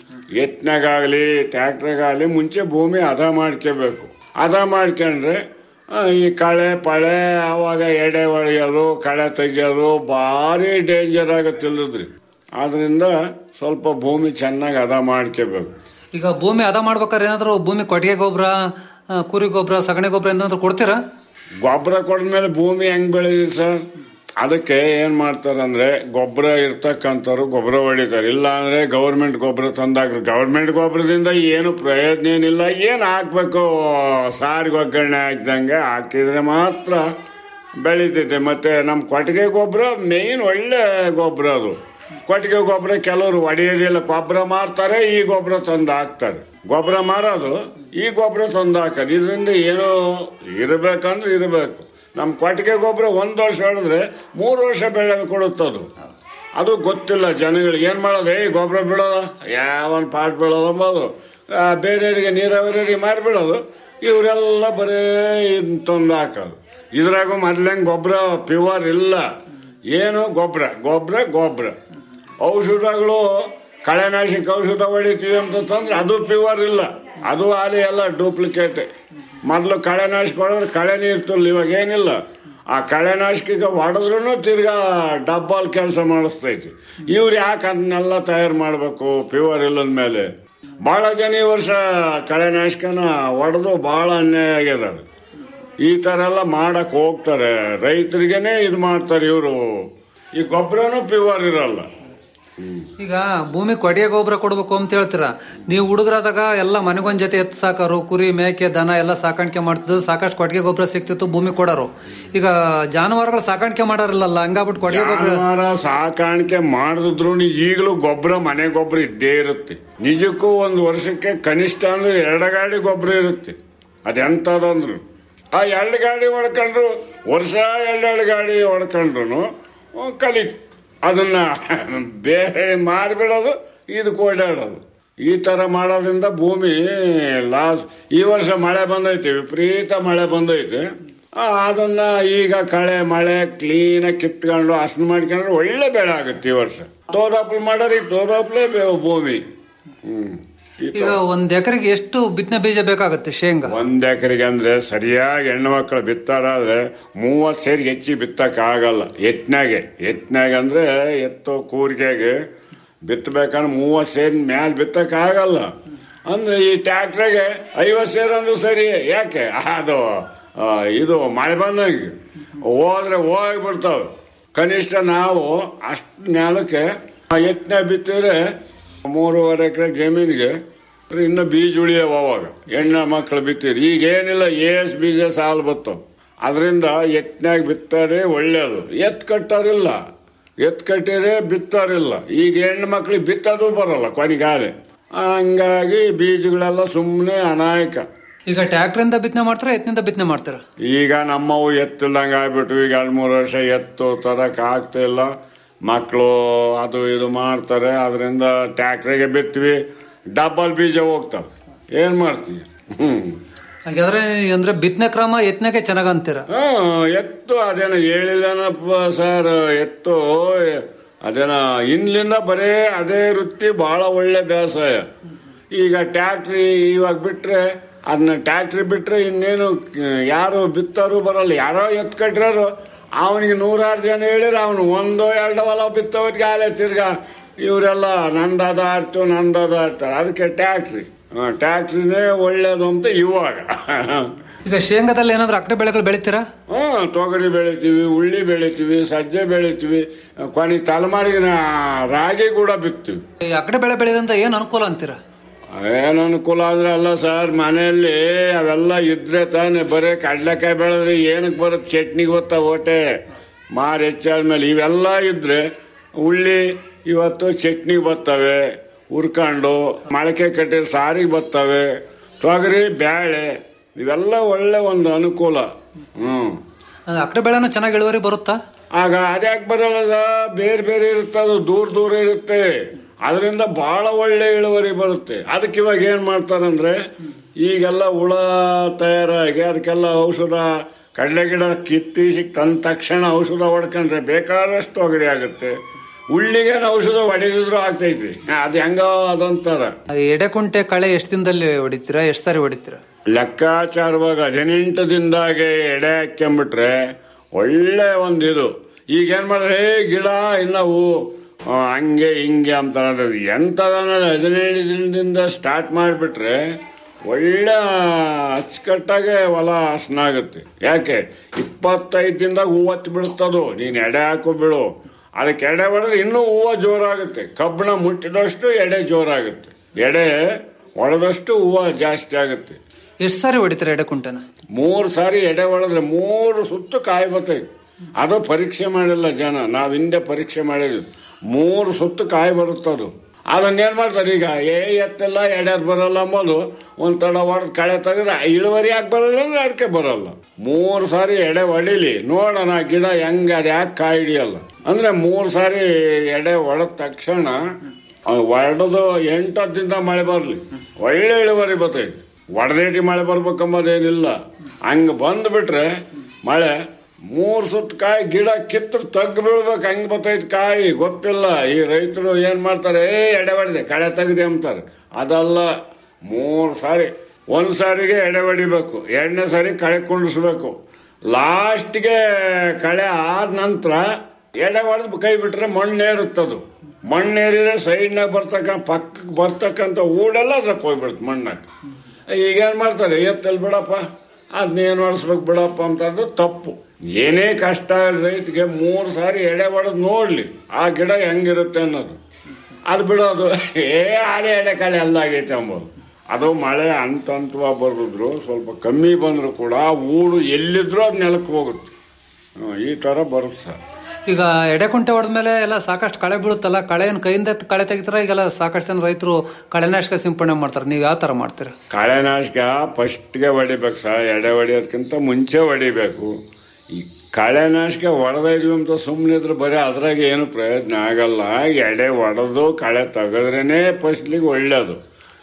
ಎತ್ನಾಗಾಗಲಿ ಟ್ಯಾಕ್ಟ್ರಾಗಲಿ ಮುಂಚೆ ಭೂಮಿ ಹದ ಮಾಡ್ಕೋಬೇಕು ಹದ ಮಾಡ್ಕೊಂಡ್ರೆ ಆ, ಈ ಕಳೆ ಪಳೆ ಅವಾಗ ಎಡೆ ಹೊಡೆಯೋದು ಕಳೆ ತೆಗಿಯೋದು ಭಾರಿ ಡೇಂಜರ್ ಆಗುತ್ತೆ ಇಲ್ಲದ್ರಿ ಆದ್ರಿಂದ ಸ್ವಲ್ಪ ಭೂಮಿ ಚೆನ್ನಾಗಿ ಹದ ಮಾಡ್ಕೋಬೇಕು ಈಗ ಭೂಮಿ ಹದ ಮಾಡ್ಬೇಕಾದ್ರೆ ಏನಾದ್ರು ಭೂಮಿ ಕೊಟ್ಟಿಗೆ ಗೊಬ್ಬರ ಆ, ಕುರಿ ಗೊಬ್ಬರ ಸಗಣಿ ಗೊಬ್ಬರ ಏನಾದ್ರು ಕೊಡ್ತೀರಾ ಗೊಬ್ಬರ ಕೊಡ್ಮೇಲೆ ಭೂಮಿ ಹೆಂಗ್ ಬೆಳೆದಿದೆ ಸರ್ ಅದಕ್ಕೆ ಏನ್ ಮಾಡ್ತಾರಂದ್ರೆ ಗೊಬ್ಬರ ಇರ್ತಕ್ಕಂಥವ್ರು ಗೊಬ್ಬರ ಹೊಡಿತಾರೆ ಇಲ್ಲ ಅಂದ್ರೆ ಗೌರ್ಮೆಂಟ್ ಗೊಬ್ಬರ ತಂದಾಕ್ರು ಗೌರ್ಮೆಂಟ್ ಗೊಬ್ಬರದಿಂದ ಏನು ಪ್ರಯೋಜನ ಏನಿಲ್ಲ ಏನ್ ಹಾಕ್ಬೇಕು ಸಾರಿಗೆ ಒಗ್ಗರಣೆ ಹಾಕ್ದಂಗೆ ಹಾಕಿದ್ರೆ ಮಾತ್ರ ಬೆಳಿತೈತೆ ಮತ್ತೆ ನಮ್ಮ ಕೊಟ್ಟಿಗೆ ಗೊಬ್ಬರ ಮೇನ್ ಒಳ್ಳೆ ಗೊಬ್ಬರ ಅದು ಕೊಟ್ಟಿಗೆ ಗೊಬ್ಬರ ಕೆಲವರು ಹೊಡೆಯೋದಿಲ್ಲ ಗೊಬ್ಬರ ಮಾರ್ತಾರೆ ಈ ಗೊಬ್ಬರ ತಂದು ಹಾಕ್ತಾರೆ ಗೊಬ್ಬರ ಮಾರೋದು ಈ ಗೊಬ್ಬರ ತಂದು ಹಾಕೋದು ಇದರಿಂದ ಏನೋ ಇರಬೇಕಂದ್ರೆ ಇರಬೇಕು ನಮ್ಮ ಕೊಟ್ಟಿಗೆ ಗೊಬ್ಬರ ಒಂದು ವರ್ಷ ಹೊಡೆದ್ರೆ ಮೂರು ವರ್ಷ ಬೆಳೆ ಕೊಡುತ್ತದು ಅದು ಗೊತ್ತಿಲ್ಲ ಜನಗಳಿಗೆ ಏನು ಮಾಡೋದು ಏಯ್ ಗೊಬ್ಬರ ಬಿಡೋದು ಯಾವನ್ ಪಾಟ್ ಬಿಡೋದು ಅಂಬೋದು ಆ, ಬೇರೆಯವರಿಗೆ ನೀರಾವರಿಗೆ ಮಾರಿಬಿಡೋದು ಇವರೆಲ್ಲ ಬರೀ ಇದ್ ತಂದು ಹಾಕೋದು ಇದ್ರಾಗೂ ಮೊದ್ಲಂಗೆ ಗೊಬ್ಬರ ಪ್ಯೂರ್ ಇಲ್ಲ ಏನು ಗೊಬ್ಬರ ಗೊಬ್ಬರ ಗೊಬ್ಬರ ಔಷಧಗಳು ಕಳೆನಾಶಕ ಔಷಧ ಹೊಡಿತೀವಿ ಅಂತಂದ್ರೆ ಅದು ಪ್ಯೂರ್ ಇಲ್ಲ ಅದು ಅಲ್ಲಿ ಎಲ್ಲ ಡೂಪ್ಲಿಕೇಟ್ ಮೊದಲು ಕಳೆನಾಶಕ ಹೊಡೆದ್ರೆ ಕಳೆನೇ ಇರ್ತಿಲ್ಲ ಇವಾಗ ಏನಿಲ್ಲ ಆ ಕಳೆನಾಶಕ ಹೊಡೆದ್ರೂ ತಿರ್ಗಾ ಡಬ್ಬಲ್ ಕೆಲಸ ಮಾಡಿಸ್ತೈತಿ ಇವ್ರು ಯಾಕೆ ಅದನ್ನೆಲ್ಲ ತಯಾರು ಮಾಡಬೇಕು ಪ್ಯೂರ್ ಇಲ್ಲದ ಮೇಲೆ ಭಾಳ ಜನ ಈ ವರ್ಷ ಕಳೆನಾಶಕನ ಹೊಡೆದು ಭಾಳ ಅನ್ಯಾಯ ಆಗ್ಯದ ಈ ಥರ ಎಲ್ಲ ಮಾಡಕ್ ಹೋಗ್ತಾರೆ ರೈತರಿಗೇನೆ ಇದು ಮಾಡ್ತಾರೆ ಇವರು ಈ ಗೊಬ್ಬರನೂ ಪ್ಯೂರ್ ಇರಲ್ಲ ಈಗ ಭೂಮಿ ಕೊಟ್ಟಿಗೆ ಗೊಬ್ಬರ ಕೊಡ್ಬೇಕು ಅಂತ ಹೇಳ್ತೀರಾ ನೀವು ಹುಡುಗರಾದಾಗ ಎಲ್ಲ ಮನೆಗೊಂದ್ ಜೊತೆ ಎತ್ತು ಸಾಕಾರು ಕುರಿ ಮೇಕೆ ದನ ಎಲ್ಲ ಸಾಕಾಣಿಕೆ ಮಾಡ್ತಿದ್ರು ಸಾಕಷ್ಟು ಕೊಟ್ಟಿಗೆ ಗೊಬ್ಬರ ಸಿಕ್ತಿತ್ತು ಭೂಮಿ ಕೊಡೋರು ಈಗ ಜಾನುವಾರುಗಳು ಸಾಕಾಣಿಕೆ ಮಾಡೋರಿಲ್ಲಲ್ಲ ಹಂಗಾಬಿಟ್ಟು ಕೊಟ್ಟಿಗೆ ಗೊಬ್ಬರ ಜಾನುವಾರ ಸಾಕಾಣಿಕೆ ಮಾಡಿದ್ರು ಈಗಲೂ ಗೊಬ್ಬರ ಮನೆ ಗೊಬ್ಬರ ಇದ್ದೇ ಇರುತ್ತೆ ನಿಜಕ್ಕೂ ಒಂದು ವರ್ಷಕ್ಕೆ ಕನಿಷ್ಠ ಅಂದ್ರೆ ಎರಡು ಗಾಡಿ ಗೊಬ್ಬರ ಇರುತ್ತೆ ಅದೆಂತದಂದ್ರು ಆ ಎರಡು ಗಾಡಿ ಹೊಡ್ಕೊಂಡ್ರು ವರ್ಷ ಎರಡೆರಡು ಗಾಡಿ ಹೊಡ್ಕೊಂಡ್ರು ಕಲಿತು ಅದನ್ನ ಬೇರೆ ಮಾರಿಬಿಡೋದು ಇದಕ್ಕೆ ಓಡಾಡೋದು ಈ ತರ ಮಾಡೋದ್ರಿಂದ ಭೂಮಿ ಲಾಸ್ ಈ ವರ್ಷ ಮಳೆ ಬಂದೈತೆ ವಿಪರೀತ ಮಳೆ ಬಂದೈತೆ ಆ, ಅದನ್ನ ಈಗ ಕಳೆ ಮಳೆ ಕ್ಲೀನಾಗಿ ಕಿತ್ಕೊಂಡು ಹಸನು ಮಾಡ್ಕೊಂಡ್ರೆ ಒಳ್ಳೆ ಬೆಳೆ ಆಗುತ್ತೆ ಈ ವರ್ಷ ತೋದಾಪ್ಲು ಮಾಡೋರಿ ತೋದಾಪ್ಲೇ ಬೇವು ಭೂಮಿ ಹ್ಮ್ ಈ ಈಗ ಒಂದ್ ಎಕರೆಗೆ ಎಷ್ಟು ಬಿತ್ತನೆ ಬೀಜ ಬೇಕಾಗುತ್ತೆ ಶೇಂಗಾ ಒಂದ್ ಎಕರೆಗೆ ಅಂದ್ರೆ ಸರಿಯಾಗಿ ಹೆಣ್ಣು ಮಕ್ಕಳು ಬಿತ್ತಾರಾದ್ರೆ ಮೂವತ್ ಸೇರಿ ಹೆಚ್ಚಿ ಬಿತ್ತಕ್ ಆಗಲ್ಲ ಎತ್ನಾಗೆ ಎತ್ನಾಗೆ ಅಂದ್ರೆ ಎತ್ತು ಕೂರಿಗೆಗೆ ಬಿತ್ತಬೇಕಂದ್ರೆ ಮೂವತ್ ಸೇರಿ ಮ್ಯಾಲ್ ಬಿತ್ತಕ್ ಆಗಲ್ಲ ಅಂದ್ರೆ ಈ ಟ್ಯಾಕ್ಟ್ರಿಗೆ ಐವತ್ ಸೇರ್ ಅಂದ್ರೆ ಸರಿ ಯಾಕೆ ಅದು ಆ, ಇದು ಮಳೆ ಬಂದಂಗೆ ಹೋದ್ರೆ ಹೋಗ್ಬಿಡ್ತಾವೆ ಕನಿಷ್ಠ ನಾವು ಅಷ್ಟು ನೆಲಕ್ಕೆ ಎತ್ತನೆ ಬಿತ್ತಿದ್ರೆ ಮೂರುವರೆ ಎಕರೆ ಜಮೀನಿಗೆ ಇನ್ನು ಬೀಜ ಉಳಿಯವ ಅವಾಗ ಹೆಣ್ಣು ಮಕ್ಕಳು ಬಿತ್ತಿರಿ ಈಗ ಏನಿಲ್ಲ ಏಸ್ ಬೀಜ ಸಾಲು ಬತ್ತು ಅದರಿಂದ ಎತ್ನಾಗ ಬಿತ್ತೋದೇ ಒಳ್ಳೇದು ಎತ್ ಕಟ್ಟೋರಿಲ್ಲ ಎತ್ ಕಟ್ಟಿದ್ರೆ ಬಿತ್ತೋರಿಲ್ಲ ಈಗ ಹೆಣ್ಣು ಮಕ್ಳಿಗೆ ಬಿತ್ತೋದು ಬರಲ್ಲ ಕೊನೆಗಾಲೆ ಹಂಗಾಗಿ ಬೀಜಗಳೆಲ್ಲ ಸುಮ್ಮನೆ ಅನಾಯಕ ಈಗ ಟ್ರ್ಯಾಕ್ಟರಿಂದ ಬಿತ್ತನೆ ಮಾಡ್ತಾರ ಎತ್ತಿನಿಂದ ಬಿತ್ತನೆ ಮಾಡ್ತಾರ ಈಗ ನಮ್ಮವು ಎತ್ತಿಲ್ದಂಗೆ ಆಗ್ಬಿಟ್ಟು ಈಗ ಎರಡು ಮೂರು ವರ್ಷ ಎತ್ತು ತರಕ್ ಆಗ್ತಾ ಇಲ್ಲ ಮಕ್ಕಳು ಅದು ಇದು ಮಾಡ್ತಾರೆ ಅದರಿಂದ ಟ್ಯಾಕ್ಟ್ರಿಗೆ ಬಿತ್ತೀವಿ ಡಬಲ್ ಬೀಜ ಹೋಗ್ತಾವ ಏನ್ ಮಾಡ್ತೀವಿ ಹ್ಮ್ ಹಾಗಾದ್ರೆ ಅಂದ್ರೆ ಬಿತ್ತನೆ ಕ್ರಮ ಎತ್ತನೆಗೆ ಚೆನ್ನಾಗ್ ಅಂತೀರ ಹಾ, ಎತ್ತು ಅದೇನ ಹೇಳಿದಾನಪ್ಪ ಸರ್ ಎತ್ತು ಅದೇನ ಇನ್ಲಿಂದ ಬರೇ ಅದೇ ವೃತ್ತಿ ಬಹಳ ಒಳ್ಳೆ ಬೇಸಾಯ ಈಗ ಟ್ಯಾಕ್ಟ್ರಿ ಇವಾಗ ಬಿಟ್ರೆ ಅದನ್ನ ಟ್ಯಾಕ್ಟ್ರಿ ಬಿಟ್ರೆ ಇನ್ನೇನು ಕ- ಯಾರು ಬಿತ್ತೋರು ಬರಲ್ಲ ಯಾರೋ ಎತ್ ಕಟ್ಟಿರೋರು ಅವನಿಗೆ ನೂರಾರು ಜನ ಹೇಳಿದ್ರೆ ಅವನು ಒಂದು ಎರಡು ಹೊಲ ಬಿತ್ತೋರಿಗೆ ಆಲೆ ತಿರ್ಗಾ ಇವರೆಲ್ಲ ನಂದದ ಆಯ್ತು ನಂದದ ಆಡ್ತಾರೆ ಅದಕ್ಕೆ ಟ್ಯಾಕ್ಟ್ರಿ ಟ್ಯಾಕ್ಟ್ರಿನೇ ಒಳ್ಳೇದು ಅಂತ ಇವಾಗ ಈಗ ಶೇಂಗಾದಲ್ಲಿ ಏನಾದ್ರು ಅಕ್ಕಡೆ ಬೆಳೆಗಳು ಬೆಳಿತೀರಾ ಹ್ಮ್ ತೊಗರಿ ಬೆಳಿತೀವಿ ಉಳ್ಳಿ ಬೆಳಿತೀವಿ ಸಜ್ಜೆ ಬೆಳಿತೀವಿ ಕೊನೆ ತಲೆಮಾರಿಗೆ ನಾ- ರಾಗಿ ಕೂಡ ಬಿತ್ತೀವಿ ಈ ಅಕ್ಕಡೆ ಬೆಳೆ ಬೆಳೆದಿಂದ ಏನ್ ಅನುಕೂಲ ಅಂತೀರಾ ಏನ್ ಅನುಕೂಲ ಅಂದ್ರೆ ಅಲ್ಲ ಸರ್ ಮನೆಯಲ್ಲಿ ಅವೆಲ್ಲ ಇದ್ರೆ ತಾನೆ ಬರೀ ಕಡ್ಲೆಕಾಯಿ ಬೆಳೆದ್ರೆ ಏನಕ್ಕೆ ಬರುತ್ತೆ ಚಟ್ನಿಗೆ ಗೊತ್ತಾ ಓಟೆ ಮಾರು ಹೆಚ್ಚಾದ್ಮೇಲೆ ಇವೆಲ್ಲ ಇದ್ರೆ ಉಳ್ಳಿ ಇವತ್ತು ಚಟ್ನಿಗೆ ಬರ್ತವೆ ಹುರ್ಕೊಂಡು ಮೊಳಕೆ ಕಟ್ಟಿದ ಸಾರಿಗೆ ಬರ್ತವೆ ತೊಗರಿ ಬ್ಯಾಳೆ ಇವೆಲ್ಲ ಒಳ್ಳೆ ಒಂದು ಅನುಕೂಲ ಹ್ಮ್ ಅಂದ್ರೆ ಅಕ್ಕಡೆ ಬೆಳೆನೂ ಚೆನ್ನಾಗಿ ಇಳುವರಿ ಬರುತ್ತಾ ಆಗ ಅದ್ಯಾಕೆ ಬರಲ್ಲ ಸರ್? ಬೇರೆ ಬೇರೆ ಇರುತ್ತೆ ಅದು ದೂರ ದೂರ ಇರುತ್ತೆ ಅದರಿಂದ ಬಹಳ ಒಳ್ಳೆ ಇಳುವರಿ ಬರುತ್ತೆ ಅದಕ್ಕೆ ಇವಾಗ ಏನ್ ಮಾಡ್ತಾರಂದ್ರೆ ಈಗೆಲ್ಲ ಹುಳ ತಯಾರಾಗಿ ಅದಕ್ಕೆಲ್ಲ ಔಷಧ ಕಡಲೆ ಗಿಡ ಕಿತ್ತೀಸಿ ತಂದ ತಕ್ಷಣ ಔಷಧ ಹೊಡ್ಕೊಂಡ್ರೆ ಬೇಕಾದಷ್ಟು ತೊಗರಿ ಆಗುತ್ತೆ ಉಳ್ಳಿಗೇನು ಔಷಧ ಹೊಡೆದಿದ್ರು ಆಗ್ತೈತಿ ಅದು ಹೆಂಗ ಅದಂತಾರ ಈ ಎಡೆಕುಂಟೆ ಕಳೆ ಎಷ್ಟು ದಿನದಲ್ಲಿ ಹೊಡಿತೀರಾ ಎಷ್ಟು ಸಾರಿ ಹೊಡಿತೀರಾ ಲೆಕ್ಕಾಚಾರವಾಗಿ ಹದಿನೆಂಟು ದಿನದಾಗೆ ಎಡೆ ಹಾಕ್ಕೊಂಬಿಟ್ರೆ ಒಳ್ಳೆ ಒಂದು ಇದು ಈಗ ಏನ್ ಮಾಡ್ರೆ ಹೇ ಗಿಡ ಇಲ್ಲವು ಆ, ಹಂಗೆ ಹಿಂಗೆ ಅಂತಾರೆ ಎಂತದ ಹದಿನೈದು ದಿನದಿಂದ ಸ್ಟಾರ್ಟ್ ಮಾಡಿಬಿಟ್ರೆ ಒಳ್ಳೆ ಅಚ್ಚುಕಟ್ಟಾಗೆ ಹೊಲ ಹಸ್ನಾಗುತ್ತೆ ಯಾಕೆ ಇಪ್ಪತ್ತೈದು ದಿನದಾಗ ಹೂವು ಹತ್ತಿ ಬಿಡುತ್ತದು ನೀನು ಎಡೆ ಹಾಕೋ ಬಿಡು ಅದಕ್ಕೆ ಎಡೆ ಹೊಡೆದ್ರೆ ಇನ್ನೂ ಹೂವು ಜೋರಾಗುತ್ತೆ ಕಬ್ಬಣ ಮುಟ್ಟಿದಷ್ಟು ಎಡೆ ಜೋರಾಗುತ್ತೆ ಎಡೆ ಹೊಡೆದಷ್ಟು ಹೂವು ಜಾಸ್ತಿ ಆಗುತ್ತೆ ಎಷ್ಟು ಸಾರಿ ಹೊಡಿತೀರಾ ಎಡೆಕುಂಟೆನ ಮೂರು ಸಾರಿ ಎಡೆ ಹೊಡೆದ್ರೆ ಮೂರು ಸುತ್ತು ಕಾಯಿ ಬರ್ತೈತೆ ಅದು ಪರೀಕ್ಷೆ ಮಾಡಿಲ್ಲ ಜನ ನಾವು ಹಿಂದೆ ಪರೀಕ್ಷೆ ಮಾಡಿದ್ವಿ ಮೂರು ಸುತ್ತು ಕಾಯಿ ಬರುತ್ತದು ಅದನ್ನೇನ್ ಮಾಡ್ತಾರೆ ಈಗ ಏ ಎತ್ತೆಲ್ಲ ಎಡೆದ್ ಬರಲ್ಲ ಅಂಬೋದು ಒಂದ್ ತಡ ಹೊಡೆದ್ ಕಳೆ ತೆಗೆದ್ರೆ ಇಳುವರಿ ಯಾಕೆ ಬರಲ್ಲ ಅಂದ್ರೆ ಅದಕ್ಕೆ ಬರಲ್ಲ ಮೂರು ಸಾರಿ ಎಡೆ ಹೊಡಿಲಿ ನೋಡೋಣ ಗಿಡ ಹೆಂಗ ಅದು ಯಾಕೆ ಕಾಯಿ ಹಿಡಿಯಲ್ಲ ಅಂದ್ರೆ ಮೂರು ಸಾರಿ ಎಡೆ ಹೊಡೆದ ತಕ್ಷಣ ಹೊಡೆದು ಎಂಟದಿಂದ ಮಳೆ ಬರಲಿ ಒಳ್ಳೆ ಇಳುವರಿ ಬರ್ತೈತಿ ಒಡೆದೇಟಿ ಮಳೆ ಬರ್ಬೇಕಂಬೋದೇನಿಲ್ಲ ಹಂಗ ಬಂದ್ಬಿಟ್ರೆ ಮಳೆ ಮೂರ್ ಸುತ್ತ ಕಾಯಿ ಗಿಡ ಕಿತ್ತು ತಗ್ಗು ಬೀಳ್ಬೇಕು ಹಂಗ್ ಬರ್ತೈತಿ ಕಾಯಿ ಗೊತ್ತಿಲ್ಲ ಈ ರೈತರು ಏನ್ ಮಾಡ್ತಾರೆ ಏ ಎಡೆ ಹೊಡೆದೆ ಕಳೆ ತೆಗ್ದೆ ಅಂತಾರೆ ಅದಲ್ಲ ಮೂರ್ ಸಾರಿ ಒಂದ್ ಸಾರಿಗೆ ಎಡೆ ಹೊಡಿಬೇಕು ಎರಡನೇ ಸಾರಿ ಕಳೆ ಕುಂಡಿಸ್ಬೇಕು ಲಾಸ್ಟ್ಗೆ ಕಳೆ ಆದ ನಂತರ ಎಡೆ ಹೊಡೆದು ಕೈ ಬಿಟ್ರೆ ಮಣ್ಣೇರುತ್ತದು ಮಣ್ಣೇರಿದ್ರೆ ಸೈಡ್ನಾಗ ಬರ್ತಕ್ಕ ಪಕ್ಕಕ್ಕೆ ಬರ್ತಕ್ಕಂಥ ಊಡೆಲ್ಲ ಅದಕ್ಕೆ ಹೋಗ್ಬಿಡುತ್ತೆ ಮಣ್ಣಾಗ ಈಗೇನ್ ಮಾಡ್ತಾರೆ ಎತ್ತಲ್ಲಿ ಬಿಡಪ್ಪ ಅದನ್ನೇನು ಹೊಡಿಸ್ಬೇಕು ಬಿಡಪ್ಪ ಅಂತಂದು ತಪ್ಪು ಏನೇ ಕಷ್ಟ ರೈತಗೆ ಮೂರು ಸಾರಿ ಎಡೆ ಹೊಡೆದು ನೋಡ್ಲಿ ಆ ಗಿಡ ಹೆಂಗಿರುತ್ತೆ ಅನ್ನೋದು ಅದು ಬಿಡೋದು ಏ ಆಲೆ ಎಡೆ ಕಾಳೆ ಎಲ್ಲ ಆಗೈತೆ ಅಂಬೋದು ಅದು ಮಳೆ ಹಂತ ಹಂತವಾಗಿ ಬರೆದಿದ್ರು ಸ್ವಲ್ಪ ಕಮ್ಮಿ ಬಂದ್ರು ಕೂಡ ಆ ಊಡು ಎಲ್ಲಿದ್ರೂ ಅದು ನೆಲಕ್ಕೆ ಹೋಗುತ್ತೆ ಹ್ಮ್, ಈ ತರ ಬರುತ್ತೆ ಸರ್ ಈಗ ಎಡೆಕುಂಟೆ ಹೊಡೆದ್ಮೇಲೆ ಎಲ್ಲ ಸಾಕಷ್ಟು ಕಳೆ ಬೀಳುತ್ತಲ್ಲ ಕಳೆಯನ್ನು ಕೈಯಿಂದ ಎತ್ತಿ ಕಳೆ ತೆಗಿತಾರ ಈಗೆಲ್ಲ ಸಾಕಷ್ಟು ಜನ ರೈತರು ಕಳೆನಾಶಕ ಸಿಂಪಡಣೆ ಮಾಡ್ತಾರೆ ನೀವು ಯಾವ ತರ ಮಾಡ್ತೀರಾ ಕಳೆನಾಶಕ ಫಸ್ಟ್ಗೆ ಹೊಡಿಬೇಕು ಸರ್ ಎಡೆ ಹೊಡಿಯೋದಕ್ಕಿಂತ ಮುಂಚೆ ಹೊಡಿಬೇಕು ಈ ಕಳೆನಾಶಕ ಹೊಡೆದಿದ್ವಿ ಅಂತ ಸುಮ್ಮನೆ ಇದ್ರೆ ಬರೀ ಅದ್ರಾಗ ಏನು ಪ್ರಯೋಜನ ಆಗಲ್ಲ ಎಡೆ ಹೊಡೆದು ಕಳೆ ತೆಗೆದ್ರೇನೆ ಫಸ್ಲಿಗೆ ಒಳ್ಳೇದು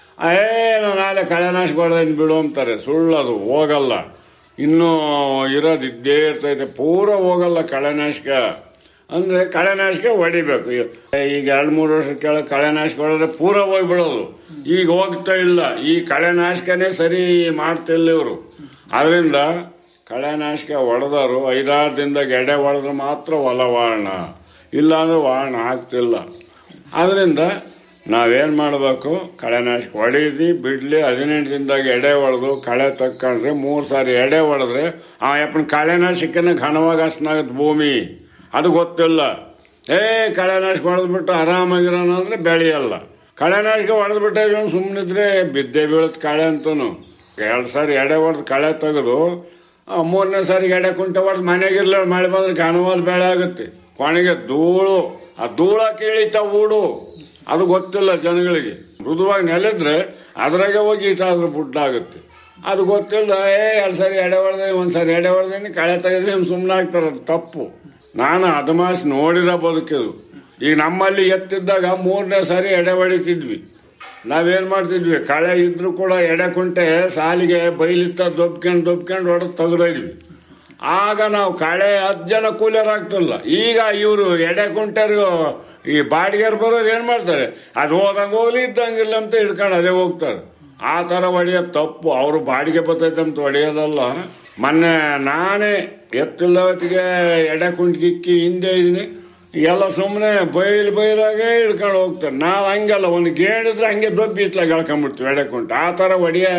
ಏನು ನಾಳೆ ಕಳೆನಾಶಕ ಹೊಡೆದ್ ಬಿಡು ಅಂತಾರೆ ಸುಳ್ಳದು ಹೋಗಲ್ಲ ಇನ್ನೂ ಇರೋದು ಇದ್ದೇ ಇರ್ತೈತೆ ಪೂರ ಹೋಗಲ್ಲ ಕಳೆನಾಶಕ ಅಂದ್ರೆ ಕಳೆನಾಶಕ ಹೊಡಿಬೇಕು ಈಗ ಎರಡು ಮೂರು ವರ್ಷ ಕೆಳಗೆ ಕಳೆನಾಶಕ ಹೊಡೆದ್ರೆ ಪೂರ ಹೋಗ್ಬಿಡೋದು ಈಗ ಹೋಗ್ತಾ ಇಲ್ಲ ಈ ಕಳೆನಾಶಕನೇ ಸರಿ ಮಾಡ್ತಿಲ್ಲ ಇವರು ಅದರಿಂದ ಕಳೆನಾಶಕ ಹೊಡೆದವರು ಐದಾರು ದಿನದಾಗ ಎಡೆ ಹೊಡೆದ್ರೆ ಮಾತ್ರ ಹೊಲ ವಾರಣ ಇಲ್ಲಾಂದ್ರೆ ವಾರಣ ಆಗ್ತಿಲ್ಲ ಅದರಿಂದ ನಾವೇನ್ ಮಾಡಬೇಕು ಕಳೆನಾಶಕ ಹೊಡೀದಿ ಬಿಡ್ಲಿ ಹದಿನೆಂಟು ದಿನದಾಗ ಎಡೆ ಹೊಡೆದು ಕಳೆ ತಕ್ಕೊಂಡ್ರೆ ಮೂರು ಸಾರಿ ಎಡೆ ಹೊಡೆದ್ರೆ ಆ ಯಪ್ಪನ ಕಳೆನಾಶಕನ ಘನವಾಗಿ ಹಸ್ನಾಗತ್ತೆ ಭೂಮಿ ಅದು ಗೊತ್ತಿಲ್ಲ ಏ ಕಳೆನಾಶಕ ಹೊಡೆದ್ಬಿಟ್ಟು ಆರಾಮಾಗಿರೋಣ ಅಂದ್ರೆ ಬೆಳೆಯಲ್ಲ ಕಳೆನಾಶಕ ಹೊಡೆದ್ಬಿಟ್ಟೆ ಸುಮ್ಮನಿದ್ರೆ ಬಿದ್ದೆ ಬೀಳತ್ ಕಳೆ ಅಂತನು ಎರಡು ಸಾರಿ ಎಡೆ ಹೊಡೆದು ಕಳೆ ತೆಗೆದು ಆ, ಮೂರನೇ ಸಾರಿ ಎಡೆ ಕುಂಟೆ ಹೊಡೆದು ಮನೆಗಿರ್ಲ ಮಳೆ ಬಂದ್ರೆ ಘನವಾದ ಬೆಳೆ ಆಗುತ್ತೆ ಕೊನೆಗೆ ಧೂಳು ಆ ಧೂಳ ಕೀಳಿತ ಊಡು ಅದು ಗೊತ್ತಿಲ್ಲ ಜನಗಳಿಗೆ ಮೃದುವಾಗಿ ನೆಲೆದ್ರೆ ಅದ್ರಾಗೆ ಹೋಗಿ ಈಟಾದ್ರೂ ಬುಡ್ಡಾಗುತ್ತೆ ಅದು ಗೊತ್ತಿಲ್ಲ ಏ ಎರಡು ಸಾರಿ ಎಡೆ ಹೊಡೆದೆ ಒಂದು ಸಾರಿ ಎಡೆ ಹೊಡೆದೇನೆ ಕಳೆ ತೆಗೆದ್ರೆ ಸುಮ್ಮನೆ ಆಗ್ತಾರೆ ಅದು ತಪ್ಪು ನಾನು ಅದಮಾಸ್ ನೋಡಿರೋ ಬದುಕಿದು ಈಗ ನಮ್ಮಲ್ಲಿ ಎತ್ತಿದ್ದಾಗ ಮೂರನೇ ಸಾರಿ ಎಡೆ ಹೊಡಿತಿದ್ವಿ ನಾವೇನ್ ಮಾಡ್ತಿದ್ವಿ ಕಳೆ ಇದ್ರು ಕೂಡ ಎಡೆ ಕುಂಟೆ ಸಾಲಿಗೆ ಬೈಲಿತ್ತ ದೊಬ್ಕೊಂಡು ದೊಬ್ಕೊಂಡು ಹೊಡೆದು ತೆಗ್ದಿದ್ವಿ ಆಗ ನಾವು ಕಳೆ ಹತ್ತು ಜನ ಕೂಲಿಯರ್ ಆಗ್ತಿಲ್ಲ ಈಗ ಇವರು ಎಡೆ ಕುಂಟರು ಈ ಬಾಡಿಗೆರ್ ಬರೋರು ಏನ್ ಮಾಡ್ತಾರೆ ಅದು ಹೋದಂಗ ಹೋಗ್ಲಿ ಇದ್ದಂಗಿಲ್ಲ ಅಂತ ಹಿಡ್ಕೊಂಡು ಅದೇ ಹೋಗ್ತಾರೆ ಆ ತರ ಹೊಡೆಯೋದು ತಪ್ಪು ಅವರು ಬಾಡಿಗೆ ಬರ್ತೈತೆ ಅಂತ ಹೊಡೆಯೋದಲ್ಲ ಮೊನ್ನೆ ನಾನೇ ಎತ್ತಿಲ್ಲವತ್ತಿಗೆ ಎಡೆ ಕುಂಟಿಕ್ಕಿ ಹಿಂದೆ ಇದೀನಿ ಎಲ್ಲ ಸುಮ್ಮನೆ ಬೈಲ್ ಬೈಲಾಗೆ ಹಿಡ್ಕೊಂಡು ಹೋಗ್ತಾರೆ ನಾವು ಹಂಗಲ್ಲ ಒಂದು ಗೇಣಿದ್ರೆ ಹಂಗೆ ದೊಬ್ಬಿ ಇತ್ಲಾಗ ಎಳ್ಕೊಂಡ್ಬಿಡ್ತೀವಿ ಎಡೆ ಕುಂಟು ಆ ಥರ ಹೊಡೆಯ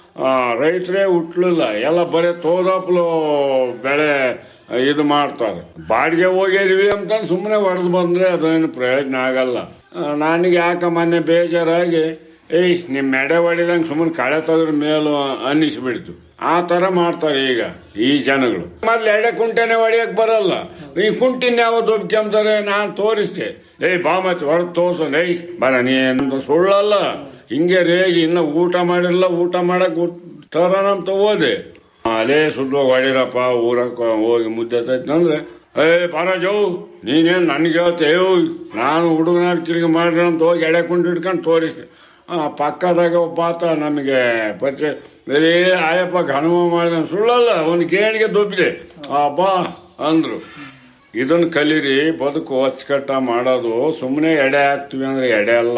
ರೈತರೇ ಹುಟ್ಲಿಲ್ಲ ಎಲ್ಲ ಬರೀ ತೋದಪ್ಲು ಬೆಳೆ ಇದು ಮಾಡ್ತಾರೆ ಬಾಡಿಗೆ ಹೋಗಿದ್ವಿ ಅಂತ ಸುಮ್ಮನೆ ಹೊಡೆದು ಬಂದ್ರೆ ಅದೇನು ಪ್ರಯೋಜನ ಆಗಲ್ಲ ಆ, ನನಗೆ ಯಾಕ ಮೊನ್ನೆ ಬೇಜಾರಾಗಿ ಏಯ್ ನಿಮ್ಮ ಎಡೆ ಹೊಡಿದಂಗೆ ಸುಮ್ಮನೆ ಕಳೆ ತೆಗೆದ್ರ ಮೇಲು ಅನ್ನಿಸ್ಬಿಡ್ತು ಆ ತರ ಮಾಡ್ತಾರೆ ಈಗ ಈ ಜನಗಳು ಮೊದ್ಲು ಎಡೆ ಕುಂಟೆನೆ ಹೊಡಿಯಕ್ ಬರಲ್ಲ ಈ ಕುಂಟಿನ ಯಾವ ದೊಬ್ಕೊಂತಾರೆ ನಾನ್ ತೋರಿಸ್ದೆ ಏಯ್ ಬಾ ಮತ್ತೆ ಹೊರಗೆ ತೋರ್ಸೋನ್ ಏಯ್ ಬರ ನೀನು ಸುಳ್ಳಲ್ಲ ಹಿಂಗೆ ರೇಗಿ ಇನ್ನ ಊಟ ಮಾಡಿರಲ್ಲ ಊಟ ಮಾಡಕ್ ತರೋಣಂತ ಹೋದೆ ಅದೇ ಸುದ್ದು ಹೊಡಿರಪ್ಪ ಊರಕ್ಕ ಹೋಗಿ ಮುದ್ದೆ ಅಂದ್ರೆ ಏ ಪಾರಾಜು ನೀನೇನ್ ನನ್ಗೆ ಹೇಳ್ತೆ ಏಯ್ ನಾನು ಹುಡುಗನ ತಿರುಗಿ ಮಾಡ್ರಿ ಅಂತ ಹೋಗಿ ಎಡೆ ಕುಂಟು ಹಿಡ್ಕೊಂಡು ತೋರಿಸ್ದೆ ಆ ಪಕ್ಕದಾಗ ಒಬ್ಬ ಆತ ನಮಗೆ ಪರಿಚಯ ಬೇರೆ ಆಯಪ್ಪ ಘನವ ಮಾಡಿದ ಸುಳ್ಳಲ್ಲ ಅವನ ಗೇಣಿಗೆ ದೊಬ್ಬಿದೆ ಆ ಬಾ ಅಂದ್ರು ಇದನ್ನ ಕಲೀರಿ ಬದುಕು ಅಚ್ಚುಕಟ್ಟ ಮಾಡೋದು ಸುಮ್ಮನೆ ಎಡೆ ಹಾಕ್ತಿವಿ ಅಂದ್ರೆ ಎಡೆ ಅಲ್ಲ